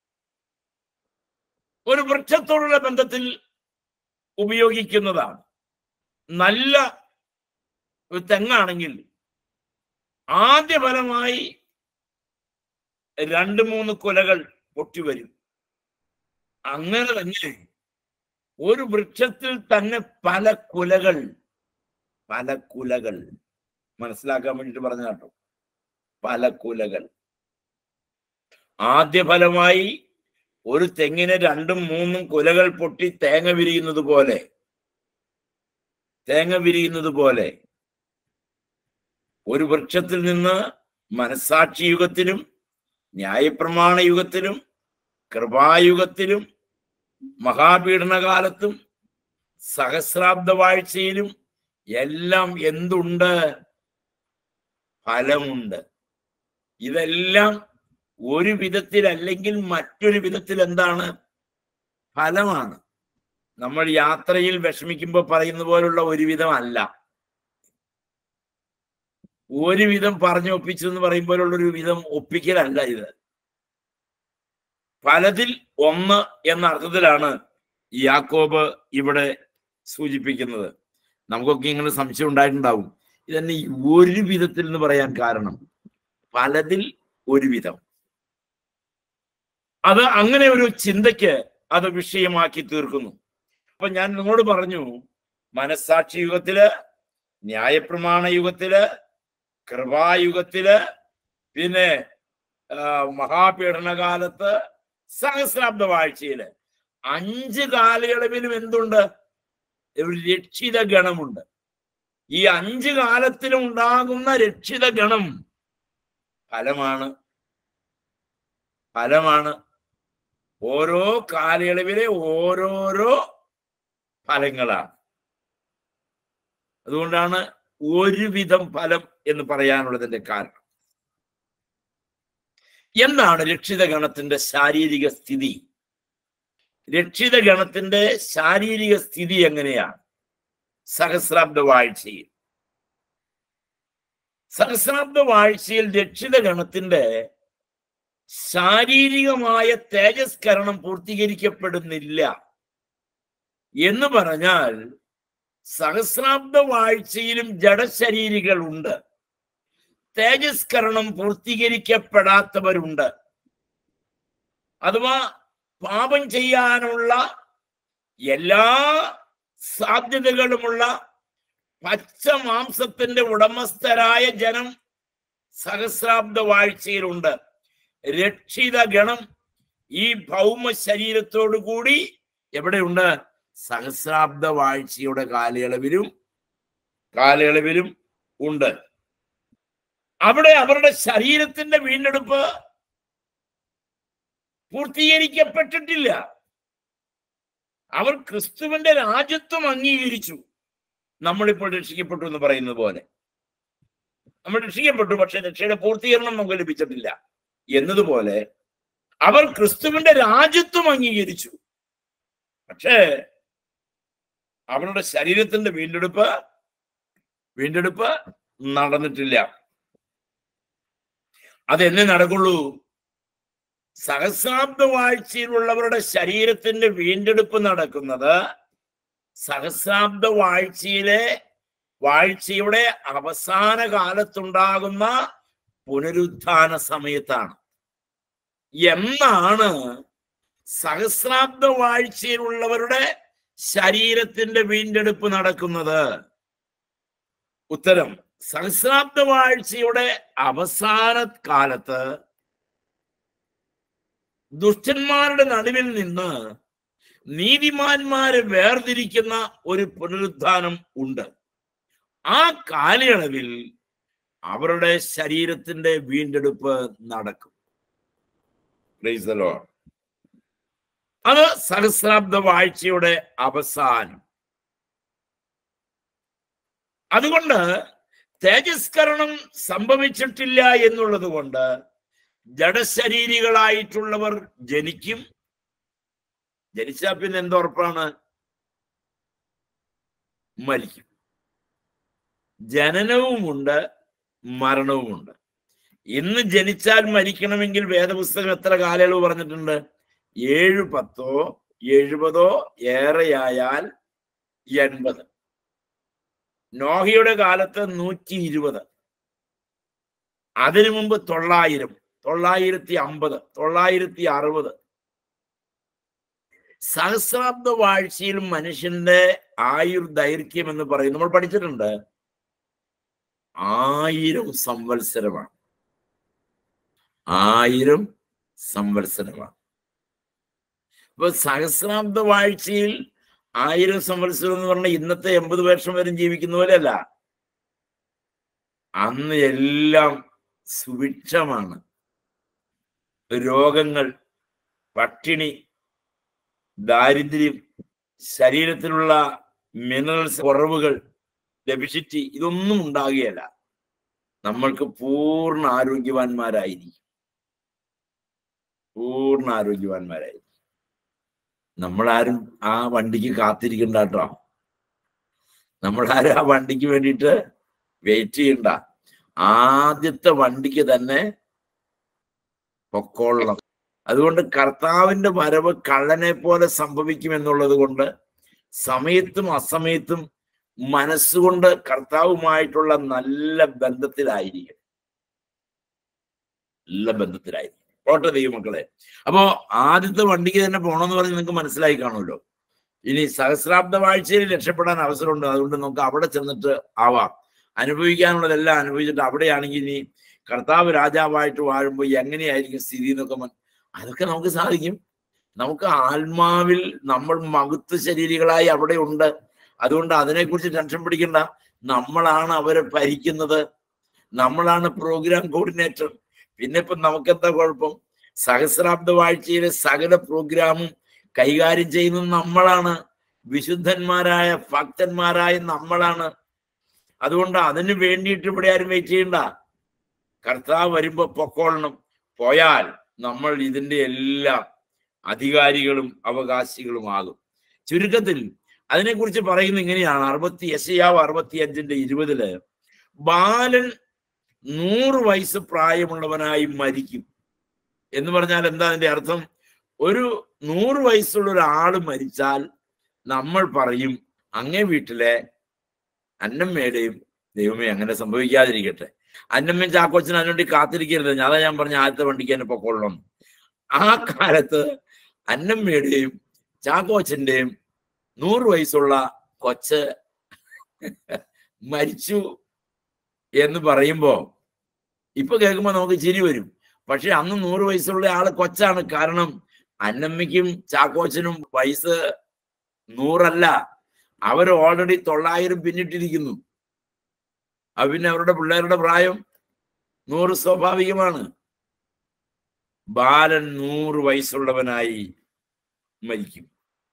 ഒരു വൃക്ഷത്തോടുള്ള ബന്ധത്തിൽ ഉപയോഗിക്കുന്നതാണ് നല്ല ഒരു തെങ്ങാണെങ്കിൽ ആദ്യ ഫലമായി രണ്ട് മൂന്ന് കുലകൾ പൊട്ടിവരും അങ്ങനെ തന്നെ ഒരു വൃക്ഷത്തിൽ തന്നെ പല കുലകൾ പല കുലകൾ മനസ്സിലാക്കാൻ വേണ്ടിട്ട് പറഞ്ഞ കേട്ടോ പല കുലകൾ ആദ്യ ഫലമായി ഒരു തെങ്ങിന് രണ്ടും മൂന്നും കുലകൾ പൊട്ടി തേങ്ങ വിരിയുന്നത് പോലെ തേങ്ങ വിരിയുന്നത് പോലെ ഒരു വൃക്ഷത്തിൽ നിന്ന് മനസാക്ഷി യുഗത്തിലും ന്യായപ്രമാണ യുഗത്തിലും കൃപായുഗത്തിലും മഹാപീഡനകാലത്തും സഹസ്രാബ്ദ വാഴ്ചയിലും എല്ലാം എന്തുണ്ട് ഫലമുണ്ട് ഇതെല്ലാം ഒരു വിധത്തിൽ അല്ലെങ്കിൽ മറ്റൊരു വിധത്തിൽ എന്താണ് ഫലമാണ് നമ്മൾ യാത്രയിൽ വിഷമിക്കുമ്പോൾ പറയുന്ന പോലുള്ള ഒരുവിധം അല്ല ഒരുവിധം പറഞ്ഞു ഒപ്പിച്ചു എന്ന് പറയുമ്പോഴുള്ള ഒരു വിധം ഒപ്പിക്കലല്ല ഇത് പലതിൽ ഒന്ന് എന്ന അർത്ഥത്തിലാണ് യാക്കോബ് ഇവിടെ സൂചിപ്പിക്കുന്നത് നമുക്കൊക്കെ ഇങ്ങനെ സംശയം ഉണ്ടായിട്ടുണ്ടാവും ഇതന്നെ ഈ ഒരു വിധത്തിൽ എന്ന് പറയാൻ കാരണം പലതിൽ ഒരു വിധം അത് അങ്ങനെ ഒരു ചിന്തയ്ക്ക് അത് വിഷയമാക്കി തീർക്കുന്നു അപ്പൊ ഞാൻ നിങ്ങളോട് പറഞ്ഞു മനസ്സാക്ഷി യുഗത്തില് ന്യായപ്രമാണ യുഗത്തില് കൃപായുഗത്തില് പിന്നെ ആ, മഹാപീഡനകാലത്ത് സഹസ്രാബ്ദ വാഴ്ചയില് അഞ്ച് കാലയളവിലും എന്തുണ്ട് ഒരു രക്ഷിത ഗണമുണ്ട് ഈ അഞ്ച് കാലത്തിലും ഉണ്ടാകുന്ന രക്ഷിത ഗണം ഫലമാണ് ഫലമാണ് ഓരോ കാലയളവിലെ ഓരോരോ ഫലങ്ങളാണ് അതുകൊണ്ടാണ് ഒരുവിധം ഫലം എന്ന് പറയാനുള്ളതിന്റെ കാരണം എന്താണ് രക്ഷിത ഗണത്തിന്റെ ശാരീരിക സ്ഥിതി രക്ഷിത ഗണത്തിന്റെ ശാരീരിക സ്ഥിതി എങ്ങനെയാണ് സഹസ്രാബ്ദ വാഴ്ചയിൽ സഹസ്രാബ്ദ വാഴ്ചയിൽ രക്ഷിത ഗണത്തിന്റെ ശാരീരികമായ തേജസ്കരണം പൂർത്തീകരിക്കപ്പെടുന്നില്ല എന്ന് പറഞ്ഞാൽ സഹസ്രാബ്ദ വാഴ്ചയിലും ജഡശരീരികൾ ഉണ്ട് തേജസ്കരണം പൂർത്തീകരിക്കപ്പെടാത്തവരുണ്ട് അഥവാ പാപം ചെയ്യാനുള്ള എല്ലാ സാധ്യതകളുമുള്ള പച്ച മാംസത്തിന്റെ ഉടമസ്ഥരായ ജനം സഹസ്രാബ്ദ വാഴ്ചയിലുണ്ട് രക്ഷിത ഗണം ഈ ഭൗമ ശരീരത്തോടു കൂടി എവിടെയുണ്ട് സഹസ്രാബ്ദ വാഴ്ചയുടെ കാലയളവിലും കാലയളവിലും ഉണ്ട് അവിടെ അവരുടെ ശരീരത്തിന്റെ വീണ്ടെടുപ്പ് പൂർത്തീകരിക്കപ്പെട്ടിട്ടില്ല അവർ ക്രിസ്തുവിന്റെ രാജ്യത്വം അംഗീകരിച്ചു നമ്മളിപ്പോൾ രക്ഷിക്കപ്പെട്ടു എന്ന് പറയുന്നത് പോലെ നമ്മൾ രക്ഷിക്കപ്പെട്ടു പക്ഷെ രക്ഷയുടെ പൂർത്തീകരണം നമുക്ക് ലഭിച്ചിട്ടില്ല എന്നതുപോലെ അവർ ക്രിസ്തുവിന്റെ രാജ്യത്വം അംഗീകരിച്ചു പക്ഷേ അവരുടെ ശരീരത്തിന്റെ വീണ്ടെടുപ്പ് വീണ്ടെടുപ്പ് നടന്നിട്ടില്ല അതെന്നെ നടക്കുള്ളൂ സഹസ്രാബ്ദ വാഴ്ചയിലുള്ളവരുടെ ശരീരത്തിന്റെ വീണ്ടെടുപ്പ് നടക്കുന്നത് സഹസ്രാബ്ദ വാഴ്ചയിലെ വാഴ്ചയുടെ അവസാന കാലത്തുണ്ടാകുന്ന പുനരുത്ഥാന സമയത്താണ് എന്നാണ് സഹസ്രാബ്ദ വാഴ്ചയിലുള്ളവരുടെ ശരീരത്തിന്റെ വീണ്ടെടുപ്പ് നടക്കുന്നത് ഉത്തരം സഹസ്രാബ്ദ വാഴ്ചയുടെ അവസാന കാലത്ത് ദുഷ്ടന്മാരുടെ നടുവിൽ നിന്ന് നീതിമാന്മാരെ വേർതിരിക്കുന്ന ഒരു പുനരുദ്ധാനം ഉണ്ട് ആ കാലയളവിൽ അവരുടെ ശരീരത്തിന്റെ വീണ്ടെടുപ്പ് നടക്കും Praise the Lord. അത് സഹസ്രാബ്ദ വാഴ്ചയുടെ അവസാനം അതുകൊണ്ട് തേജസ്കരണം സംഭവിച്ചിട്ടില്ല എന്നുള്ളത് കൊണ്ട് ജഡശരീരികളായിട്ടുള്ളവർ ജനിക്കും ജനിച്ചാ പിന്നെ എന്തുറപ്പാണ് മരിക്കും ജനനവുമുണ്ട് മരണവുമുണ്ട് ഇന്ന് ജനിച്ചാൽ മരിക്കണമെങ്കിൽ വേദപുസ്തകം എത്ര കാലയളവ് പറഞ്ഞിട്ടുണ്ട് ഏഴ് പത്തോ എഴുപതോ ഏറെയായാൽ എൺപത് നോഹയുടെ കാലത്ത് നൂറ്റി ഇരുപത് അതിനു മുമ്പ് തൊള്ളായിരം തൊള്ളായിരത്തി അമ്പത് തൊള്ളായിരത്തി അറുപത് സഹസ്രാബ്ദ വാഴ്ചയിൽ മനുഷ്യന്റെ ആയുർ ദൈർഘ്യം എന്ന് പറയും നമ്മൾ പഠിച്ചിട്ടുണ്ട് ആയിരം സംവത്സരമാണ് ആയിരം സംവത്സരമാണ് ഇപ്പൊ സഹസ്രാബ്ദ വാഴ്ചയിൽ ആയിരം സംവത്സരം എന്ന് പറഞ്ഞാൽ ഇന്നത്തെ എൺപത് വർഷം വരെ ജീവിക്കുന്ന പോലെയല്ല അന്ന് എല്ലാം സുഭിക്ഷമാണ് രോഗങ്ങൾ പട്ടിണി ദാരിദ്ര്യം ശരീരത്തിലുള്ള മിനറൽസ് കുറവുകൾ ഡെഫിസിറ്റി ഇതൊന്നും ഉണ്ടാകുകയല്ല നമ്മൾക്ക് പൂർണ്ണ ആരോഗ്യവാന്മാരായിരിക്കും പൂർണ്ണ ആരോഗ്യവാന്മാരായിരിക്കും നമ്മളാരും ആ വണ്ടിക്ക് കാത്തിരിക്കണ്ട കേട്ടോ നമ്മളാരും ആ വണ്ടിക്ക് വേണ്ടിയിട്ട് വെയിറ്റ് ചെയ്യണ്ട ആദ്യത്തെ വണ്ടിക്ക് തന്നെ പൊക്കോളണം അതുകൊണ്ട് കർത്താവിന്റെ വരവ് കള്ളനെ പോലെ സംഭവിക്കും എന്നുള്ളത് കൊണ്ട് സമയത്തും അസമയത്തും മനസ്സുകൊണ്ട് കർത്താവുമായിട്ടുള്ള നല്ല ബന്ധത്തിലായിരിക്കും നല്ല ബന്ധത്തിലായിരിക്കും പോട്ടെ ദൈവമക്കളെ അപ്പോ ആദ്യത്തെ വണ്ടിക്ക് തന്നെ പോകണമെന്ന് പറഞ്ഞ് നിങ്ങൾക്ക് മനസ്സിലായി കാണുമല്ലോ ഇനി സഹസ്രാബ്ദ വാഴ്ചയിൽ രക്ഷപ്പെടാൻ അവസരമുണ്ട് അതുകൊണ്ട് നമുക്ക് അവിടെ ചെന്നിട്ട് ആവാം അനുഭവിക്കാനുള്ളതെല്ലാം അനുഭവിച്ചിട്ട് അവിടെയാണെങ്കിൽ ഇനി കർത്താവ് രാജാവായിട്ട് വാഴുമ്പോൾ എങ്ങനെയായിരിക്കും സ്ഥിതി എന്നൊക്കെ മൻ- അതൊക്കെ നമുക്ക് സാധിക്കും നമുക്ക് ആത്മാവിൽ നമ്മൾ മകുത്ത് ശരീരികളായി അവിടെ ഉണ്ട് അതുകൊണ്ട് അതിനെക്കുറിച്ച് ടെൻഷൻ പിടിക്കണ്ട നമ്മളാണ് അവരെ ഭരിക്കുന്നത് നമ്മളാണ് പ്രോഗ്രാം കോർഡിനേറ്റർ പിന്നെ ഇപ്പൊ നമുക്കെന്താ കുഴപ്പം സഹസ്രാബ്ദ വാഴ്ചയിലെ സകല പ്രോഗ്രാമും കൈകാര്യം ചെയ്യുന്നത് നമ്മളാണ് വിശുദ്ധന്മാരായ ഭക്തന്മാരായ നമ്മളാണ് അതുകൊണ്ട് അതിന് വേണ്ടിയിട്ട് ഇവിടെ ആരും വെയിറ്റ് ചെയ്യണ്ട കർത്താവ് വരുമ്പോ പൊക്കോളണം പോയാൽ നമ്മൾ ഇതിന്റെ എല്ലാ അധികാരികളും അവകാശികളുമാകും ചുരുക്കത്തിൽ അതിനെക്കുറിച്ച് പറയുന്നത് ഇങ്ങനെയാണ് അറുപത്തി യശയാവ് അറുപത്തി അഞ്ചിന്റെ ഇരുപതില് ബാലൻ നൂറ് വയസ്സ് പ്രായമുള്ളവനായി മരിക്കും എന്ന് പറഞ്ഞാൽ എന്താ അതിന്റെ അർത്ഥം ഒരു നൂറ് വയസ്സുള്ള ഒരാള് മരിച്ചാൽ നമ്മൾ പറയും അങ്ങേ വീട്ടിലെ അന്നമ്മയുടെയും ദൈവമേ അങ്ങനെ സംഭവിക്കാതിരിക്കട്ടെ അന്നമ്മയും ചാക്കോച്ചനും അതിനുവേണ്ടി കാത്തിരിക്കരുത് ഞാൻ അതാ ഞാൻ പറഞ്ഞ ആദ്യത്തെ വണ്ടിക്ക് തന്നെ പൊക്കോളണം ആ കാലത്ത് അന്നമ്മയുടെയും ചാക്കോച്ചന്റെയും നൂറ് വയസ്സുള്ള കൊച്ച് മരിച്ചു എന്ന് പറയുമ്പോ ഇപ്പൊ കേൾക്കുമ്പോ നമുക്ക് ചിരി വരും പക്ഷെ അന്ന് നൂറ് വയസ്സുള്ള ആള് കൊച്ചാണ് കാരണം അന്നമ്മയ്ക്കും ചാക്കോച്ചനും വയസ്സ് നൂറല്ല അവർ ഓൾറെഡി തൊള്ളായിരം പിന്നിട്ടിരിക്കുന്നു അത് പിന്നെ അവരുടെ പിള്ളേരുടെ പ്രായം നൂറ് സ്വാഭാവികമാണ് ബാലൻ നൂറ് വയസ്സുള്ളവനായി മരിക്കും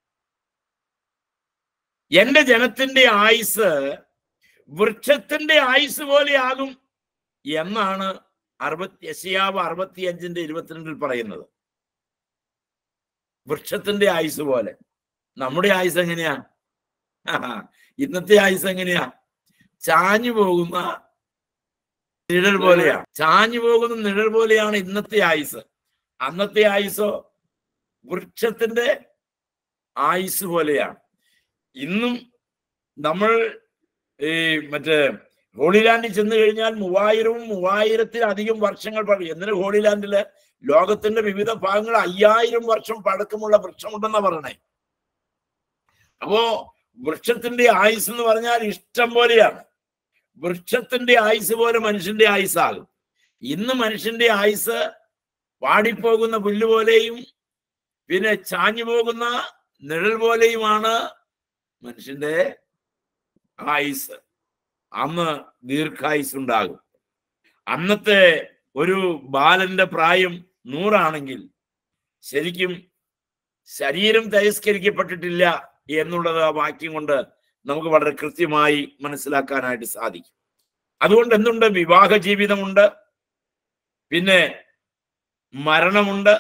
എന്റെ ജനത്തിന്റെ ആയുസ് വൃക്ഷത്തിന്റെ ആയുസ് പോലെയാകും എന്നാണ് അറുപത്തി യശയാവ് അറുപത്തി അഞ്ചിന്റെ ഇരുപത്തിരണ്ടിൽ പറയുന്നത് വൃക്ഷത്തിന്റെ ആയുസ് പോലെ നമ്മുടെ ആയുസ് എങ്ങനെയാ ഇന്നത്തെ ആയുസ് എങ്ങനെയാ ചാഞ്ഞു പോകുന്ന നിഴൽ പോലെയാ ചാഞ്ഞു പോകുന്ന നിഴൽ പോലെയാണ് ഇന്നത്തെ ആയുസ് അന്നത്തെ ആയുസോ വൃക്ഷത്തിന്റെ ആയുസ് പോലെയാണ് ഇന്നും നമ്മൾ ഈ മറ്റേ ഹോളിലാൻഡിൽ ചെന്ന് കഴിഞ്ഞാൽ മൂവായിരവും മൂവായിരത്തിലധികം വർഷങ്ങൾ പഴയ എന്തിന് ഹോളിലാൻഡില് ലോകത്തിന്റെ വിവിധ ഭാഗങ്ങൾ അയ്യായിരം വർഷം പഴക്കമുള്ള വൃക്ഷമുണ്ടെന്നാ പറയണേ അപ്പോ വൃക്ഷത്തിന്റെ ആയുസ് എന്ന് പറഞ്ഞാൽ ഇഷ്ടം പോലെയാണ് വൃക്ഷത്തിന്റെ ആയുസ് പോലെ മനുഷ്യന്റെ ആയുസ്സാകും ഇന്ന് മനുഷ്യന്റെ ആയുസ് വാടിപ്പോകുന്ന പുല്ല് പോലെയും പിന്നെ ചാഞ്ഞു പോകുന്ന നിഴൽ പോലെയുമാണ് മനുഷ്യന്റെ ആയുസ് അന്ന് ദീർഘായുസ് ഉണ്ടാകും അന്നത്തെ ഒരു ബാലന്റെ പ്രായം നൂറാണെങ്കിൽ ശരിക്കും ശരീരം തയസ്കരിക്കപ്പെട്ടിട്ടില്ല എന്നുള്ളത് ആ വാക്യം കൊണ്ട് നമുക്ക് വളരെ കൃത്യമായി മനസ്സിലാക്കാനായിട്ട് സാധിക്കും അതുകൊണ്ട് എന്തുണ്ട് വിവാഹ ജീവിതമുണ്ട് പിന്നെ മരണമുണ്ട്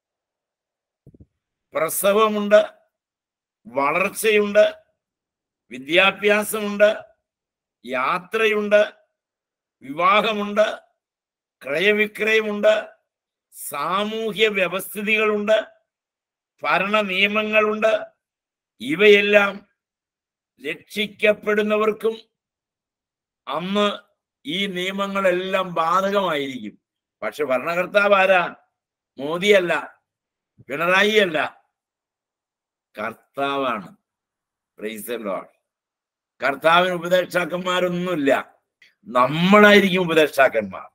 പ്രസവമുണ്ട് വളർച്ചയുണ്ട് വിദ്യാഭ്യാസമുണ്ട് യാത്രയുണ്ട് വിവാഹമുണ്ട് ക്രയവിക്രയമുണ്ട് സാമൂഹ്യ വ്യവസ്ഥിതികളുണ്ട് ഭരണ നിയമങ്ങളുണ്ട് ഇവയെല്ലാം രക്ഷിക്കപ്പെടുന്നവർക്കും അന്ന് ഈ നിയമങ്ങളെല്ലാം ബാധകമായിരിക്കും പക്ഷെ ഭരണകർത്താവ് ആരാ മോദിയല്ല പിണറായി അല്ല കർത്താവാണ് പ്രൈസ് ലോഡ് കർത്താവിന് ഉപദേഷ്ടാക്കന്മാരൊന്നുമില്ല നമ്മളായിരിക്കും ഉപദേഷ്ടാക്കന്മാർ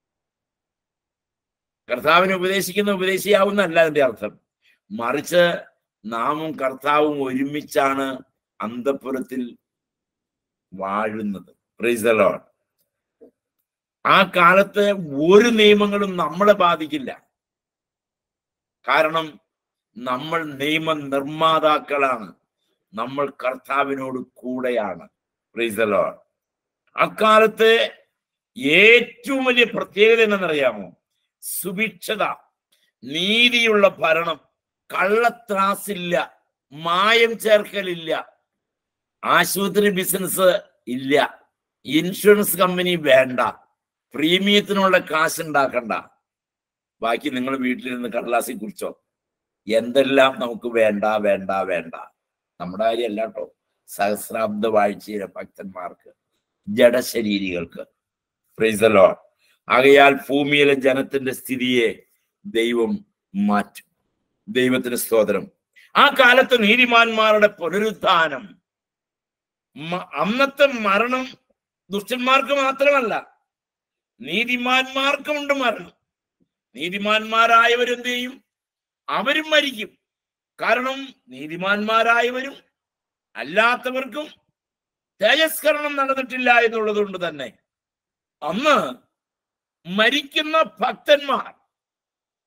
കർത്താവിനെ ഉപദേശിക്കുന്ന ഉപദേശിയാവുന്നല്ല അതിന്റെ അർത്ഥം മറിച്ച് നാമും കർത്താവും ഒരുമിച്ചാണ് അന്തപുരത്തിൽ വാഴുന്നത് പ്രൈസ് ലോഡ് ആ കാലത്ത് ഒരു നിയമങ്ങളും നമ്മളെ ബാധിക്കില്ല കാരണം നമ്മൾ നിയമ നിർമ്മാതാക്കളാണ് നമ്മൾ കർത്താവിനോട് കൂടെയാണ് പ്രൈസ് ലോഡ് അക്കാലത്തെ ഏറ്റവും വലിയ പ്രത്യേകത എന്നറിയാമോ സുഭിക്ഷത നീതിയുള്ള ഭരണം കള്ളത്രാസില്ല മായം ചേർക്കലില്ല ആശുപത്രി ബിസിനസ് ഇല്ല ഇൻഷുറൻസ് കമ്പനി വേണ്ട പ്രീമിയത്തിനുള്ള കാശ് ഉണ്ടാക്കണ്ട ബാക്കി നിങ്ങൾ വീട്ടിലിരുന്ന് കടലാസിൽ കുറിച്ചോ എന്തെല്ലാം നമുക്ക് വേണ്ട വേണ്ട വേണ്ട നമ്മുടെ കാര്യമല്ല കേട്ടോ സഹസ്രാബ്ദ വാഴ്ചയിലെ ഭക്തന്മാർക്ക് ജഡശരീരികൾക്ക് പ്രൈസലോ ആകയാൽ ഭൂമിയിലെ ജനത്തിന്റെ സ്ഥിതിയെ ദൈവം മാറ്റും ദൈവത്തിന് സ്തോത്രം ആ കാലത്ത് നീതിമാന്മാരുടെ പുനരുത്ഥാനം മ- അന്നത്തെ മരണം ദുഷ്ടന്മാർക്ക് മാത്രമല്ല നീതിമാന്മാർക്കുമുണ്ട് മരണം നീതിമാന്മാരായവരെന്ത് ചെയ്യും അവരും മരിക്കും കാരണം നീതിമാന്മാരായവരും അല്ലാത്തവർക്കും തേജസ്കരണം നടന്നിട്ടില്ല എന്നുള്ളത് കൊണ്ട് തന്നെ അന്ന് മരിക്കുന്ന ഭക്തന്മാർ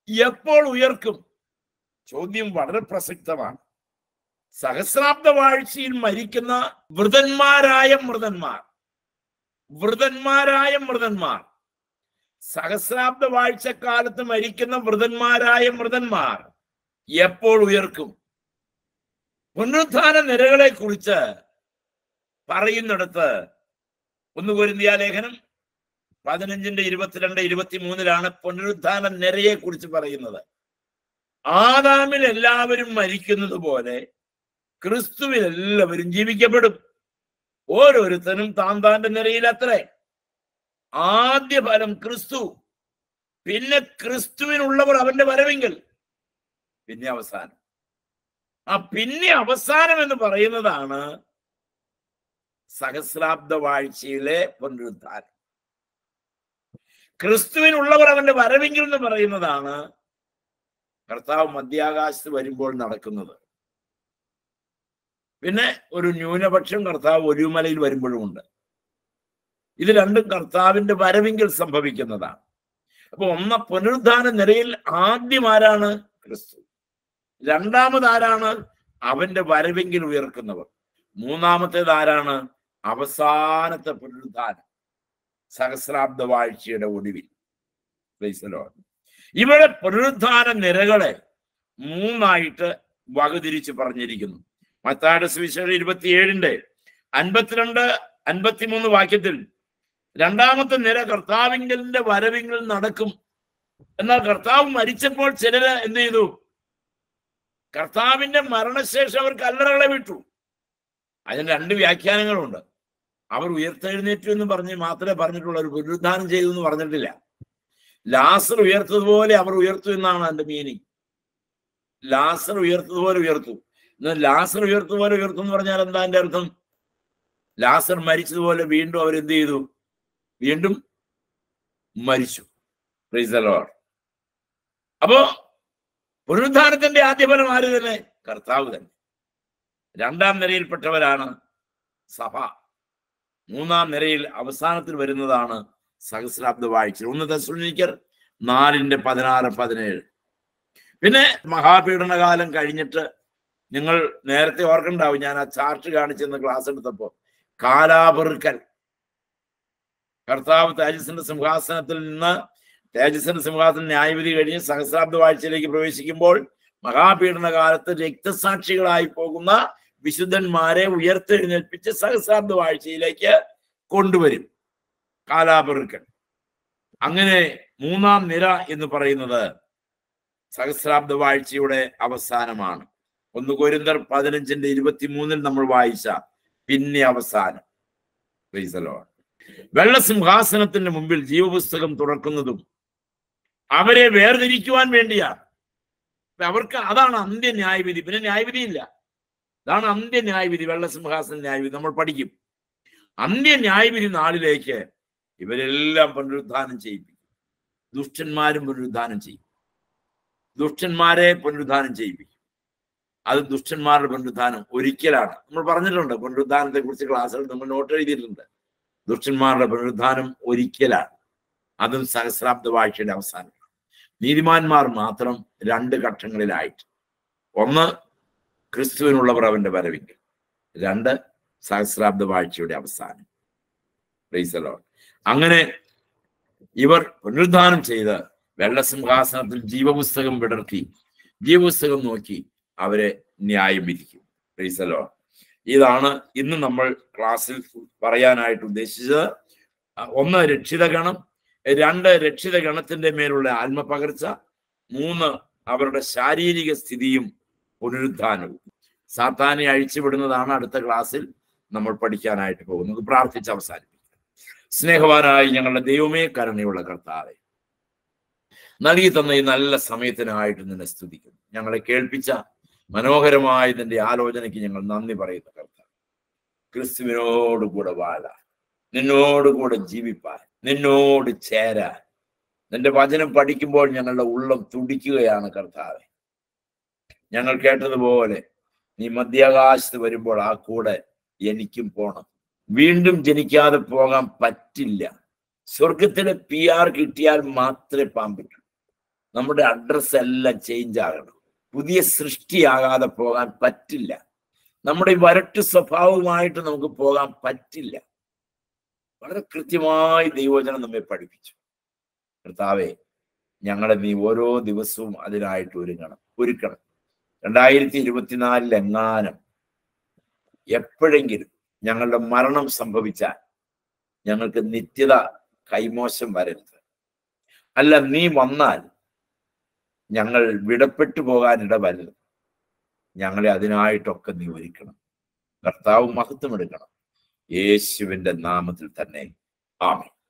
എപ്പോൾ ഉയർക്കും ചോദ്യം വളരെ പ്രസക്തമാണ് സഹസ്രാബ്ദ വാഴ്ചയിൽ മരിക്കുന്ന വൃതന്മാരായ മൃതന്മാർ വൃതന്മാരായ മൃതന്മാർ സഹസ്രാബ്ദ വാഴ്ചക്കാലത്ത് മരിക്കുന്ന വൃതന്മാരായ മൃതന്മാർ എപ്പോൾ ഉയർക്കും പുനരുത്ഥാന നിരകളെ കുറിച്ച് പറയുന്നിടത്ത് ഒന്ന് പൊരുന്തിയ ലേഖനം പതിനഞ്ചിന്റെ ഇരുപത്തിരണ്ട് ഇരുപത്തി മൂന്നിലാണ് പുനരുത്ഥാന നിരയെ കുറിച്ച് പറയുന്നത് ആദാമിൽ എല്ലാവരും മരിക്കുന്നത് പോലെ ക്രിസ്തുവിൽ എല്ലാവരും ജീവിക്കപ്പെടും ഓരോരുത്തരും താൻ താന്റെ നിരയിൽ അത്രേ ആദ്യ ഫലം ക്രിസ്തു പിന്നെ ക്രിസ്തുവിനുള്ളവർ അവന്റെ വരവെങ്കിൽ പിന്നെ അവസാനം ആ പിന്നെ അവസാനം എന്ന് പറയുന്നതാണ് സഹസ്രാബ്ദ വാഴ്ചയിലെ പുനരുദ്ധാനം ക്രിസ്തുവിനുള്ളവർ അവന്റെ വരവെങ്കിൽ എന്ന് പറയുന്നതാണ് കർത്താവ് മധ്യാകാശത്ത് വരുമ്പോൾ നടക്കുന്നത് പിന്നെ ഒരു ന്യൂനപക്ഷം കർത്താവ് ഒരുമലയിൽ വരുമ്പോഴുമുണ്ട് ഇത് രണ്ടും കർത്താവിന്റെ വരവെങ്കിൽ സംഭവിക്കുന്നതാണ് അപ്പൊ ഒന്ന പുനരുദ്ധാന നിരയിൽ ആദ്യം ആരാണ് ക്രിസ്തു രണ്ടാമത് ആരാണ് അവന്റെ വരവെങ്കിൽ ഉയർക്കുന്നവർ മൂന്നാമത്തേത് ആരാണ് അവസാനത്തെ പുനരുദ്ധാനം സഹസ്രാബ്ദ വാഴ്ചയുടെ ഒടുവിൽ Praise the Lord. ഇവിടെ പുനരുദ്ധാന നിരകളെ മൂന്നായിട്ട് വകതിരിച്ച് പറഞ്ഞിരിക്കുന്നു മത്തായുടെ സുവിശേഷം ഇരുപത്തിയേഴിന്റെ അൻപത്തിരണ്ട് അൻപത്തിമൂന്ന് വാക്യത്തിൽ രണ്ടാമത്തെ നിര കർത്താവിങ്കലിന്റെ വരവിങ്കിൽ നടക്കും എന്നാൽ കർത്താവ് മരിച്ചപ്പോൾ ചിലര് എന്ത് ചെയ്തു കർത്താവിന്റെ മരണശേഷം അവർ കല്ലറകളെ വിട്ടു അതിന് രണ്ട് വ്യാഖ്യാനങ്ങളുണ്ട് അവർ ഉയർത്തെഴുന്നേറ്റു എന്ന് പറഞ്ഞ് മാത്രമേ പറഞ്ഞിട്ടുള്ളൂ ഒരു പുനരുദ്ധാനം ചെയ്തു എന്ന് പറഞ്ഞിട്ടില്ല ലാസർ ഉയർത്തതുപോലെ അവർ ഉയർത്തു എന്നാണ് അതിന്റെ മീനിങ് ലാസർ ഉയർത്തതുപോലെ ഉയർത്തു എന്നാൽ ലാസർ ഉയർത്തതുപോലെ ഉയർത്തു എന്ന് പറഞ്ഞാൽ എന്താ എന്റെ അർത്ഥം ലാസർ മരിച്ചതുപോലെ വീണ്ടും അവർ എന്ത് ചെയ്തു വീണ്ടും മരിച്ചു Praise the Lord. അപ്പോ പുനരുദ്ധാനത്തിന്റെ ആദ്യഫലം ആര് തന്നെ കർത്താവ് തന്നെ രണ്ടാം നിരയിൽപ്പെട്ടവരാണ് സഭ മൂന്നാം നിരയിൽ അവസാനത്തിൽ വരുന്നതാണ് സഹസ്രാബ്ദ വാഴ്ച ഒന്ന് തെസ്സലോനിക്കർ നാലിന്റെ പതിനാറ് പതിനേഴ് പിന്നെ മഹാപീഡനകാലം കഴിഞ്ഞിട്ട് നിങ്ങൾ നേരത്തെ ഓർക്കണ്ടാവും ഞാൻ ആ ചാർട്ട് കാണിച്ചെന്ന് ക്ലാസ് എടുത്തപ്പോ കാലാപെറുക്കൽ കർത്താവ് തേജസ്സിന്റെ സിംഹാസനത്തിൽ നിന്ന് തേജസ്സിന്റെ സിംഹാസനം ന്യായവിധി കഴിഞ്ഞ് സഹസ്രാബ്ദ വാഴ്ചയിലേക്ക് പ്രവേശിക്കുമ്പോൾ മഹാപീഡന കാലത്ത് രക്തസാക്ഷികളായി പോകുന്ന വിശുദ്ധന്മാരെ ഉയർത്തെഴുന്നേൽപ്പിച്ച് സഹസ്രാബ്ദ വാഴ്ചയിലേക്ക് കൊണ്ടുവരും കാലാപെറുക്കൽ അങ്ങനെ മൂന്നാം നിര എന്ന് പറയുന്നത് സഹസ്രാബ്ദ വാഴ്ചയുടെ അവസാനമാണ് ഒന്ന് കൊരിന്തർ പതിനഞ്ചിന്റെ ഇരുപത്തിമൂന്നിൽ നമ്മൾ വായിച്ച പിന്നെ അവസാനം Praise the Lord. വെള്ളസിംഹാസനത്തിന്റെ മുമ്പിൽ ജീവപുസ്തകം തുറക്കുന്നതും അവരെ വേർതിരിക്കുവാൻ വേണ്ടിയാണ് അപ്പൊ അവർക്ക് അതാണ് അന്ത്യ ന്യായവിധി പിന്നെ ന്യായവിധി ഇല്ല അതാണ് അന്ത്യ ന്യായവിധി വെള്ളസിംഹാസന ന്യായവിധി നമ്മൾ പഠിക്കും അന്ത്യ ന്യായവിധി നാളിലേക്ക് ഇവരെല്ലാം പുനരുദ്ധാനം ചെയ്യിപ്പിക്കും ദുഷ്ടന്മാരും പുനരുദ്ധാനം ചെയ്യും ദുഷ്ടന്മാരെ പുനരുദ്ധാനം ചെയ്യിപ്പിക്കും അത് ദുഷ്ടന്മാരുടെ പുനരുദ്ധാനം ഒരിക്കലാണ് നമ്മൾ പറഞ്ഞിട്ടുണ്ട് പുനരുദ്ധാനത്തെ കുറിച്ച് ക്ലാസ്സുകൾ നമ്മൾ നോട്ട് എഴുതിയിട്ടുണ്ട് ദുഷ്ടന്മാരുടെ പുനരുദ്ധാനം ഒരിക്കലാണ് അതും സഹസ്രാബ്ദ വാഴ്ചയുടെ അവസാനം നീതിമാന്മാർ മാത്രം രണ്ട് ഘട്ടങ്ങളിലായിട്ട് ഒന്ന് ക്രിസ്തുവിനുള്ളവർ അവന്റെ വരവിങ്കിൽ രണ്ട് സഹസ്രാബ്ദ വാഴ്ചയുടെ അവസാനം Praise the Lord. അങ്ങനെ ഇവർ പുനരുദ്ധാനം ചെയ്ത് വെള്ളസിംഹാസനത്തിൽ ജീവപുസ്തകം വിടർത്തി ജീവപുസ്തകം നോക്കി അവരെ ന്യായം വിധിക്കും Praise the Lord. ഇതാണ് ഇന്ന് നമ്മൾ ക്ലാസ്സിൽ പറയാനായിട്ട് ഉദ്ദേശിച്ചത് അഹ് ഒന്ന് രക്ഷിതഗണം രണ്ട് രക്ഷിത ഗണത്തിന്റെ മേലുള്ള ആത്മപകർച്ച മൂന്ന് അവരുടെ ശാരീരിക സ്ഥിതിയും പുനരുദ്ധാനവും സാത്താനെ അഴിച്ചുവിടുന്നതാണ് അടുത്ത ക്ലാസ്സിൽ നമ്മൾ പഠിക്കാനായിട്ട് പോകുന്നത് പ്രാർത്ഥിച്ച് അവസാനിപ്പിക്കാം സ്നേഹവാനായി ഞങ്ങളുടെ ദൈവമേ കരുണയുള്ള കർത്താവെ നൽകി തന്ന ഈ നല്ല സമയത്തിനായിട്ട് നിന്നെ സ്തുതിക്കുന്നു ഞങ്ങളെ കേൾപ്പിച്ച മനോഹരമായ ഇതിന്റെ ആലോചനയ്ക്ക് ഞങ്ങൾ നന്ദി പറയുന്ന കർത്താവ് ക്രിസ്തുവിനോട് കൂടെ വാഴാൻ നിന്നോട് കൂടെ ജീവിപ്പാൻ നിന്നോട് ചേരാൻ നിന്റെ വചനം പഠിക്കുമ്പോൾ ഞങ്ങളുടെ ഉള്ളം തുടിക്കുകയാണ് കർത്താവെ ഞങ്ങൾ കേട്ടതുപോലെ നീ മധ്യാകാശത്ത് വരുമ്പോൾ ആ കൂടെ എനിക്കും പോണം വീണ്ടും ജനിക്കാതെ പോകാൻ പറ്റില്ല സ്വർഗത്തിലെ പി ആർ കിട്ടിയാൽ മാത്രമേ പാൻ പറ്റൂ നമ്മുടെ അഡ്രസ് എല്ലാം ചേഞ്ച് ആകണം പുതിയ സൃഷ്ടിയാകാതെ പോകാൻ പറ്റില്ല നമ്മുടെ ഈ വരട്ട് സ്വഭാവമായിട്ട് നമുക്ക് പോകാൻ പറ്റില്ല വളരെ കൃത്യമായി ദൈവവചനം നമ്മെ പഠിപ്പിച്ചു കർത്താവെ ഞങ്ങളെ നീ ഓരോ ദിവസവും അതിനായിട്ട് ഒരുങ്ങണം ഒരുക്കണം രണ്ടായിരത്തി ഇരുപത്തിനാലിൽ എങ്ങാനും എപ്പോഴെങ്കിലും ഞങ്ങളുടെ മരണം സംഭവിച്ചാൽ ഞങ്ങൾക്ക് നിത്യത കൈമോശം വരരുത് അല്ല നീ വന്നാൽ ഞങ്ങൾ വിടപ്പെട്ടു പോകാൻ ഇടവരരുത് ഞങ്ങളെ അതിനായിട്ടൊക്കെ നീ ഒരുക്കണം കർത്താവ് മഹത്വം എടുക്കണം യേശുവിന്റെ നാമത്തിൽ തന്നെ ആമേ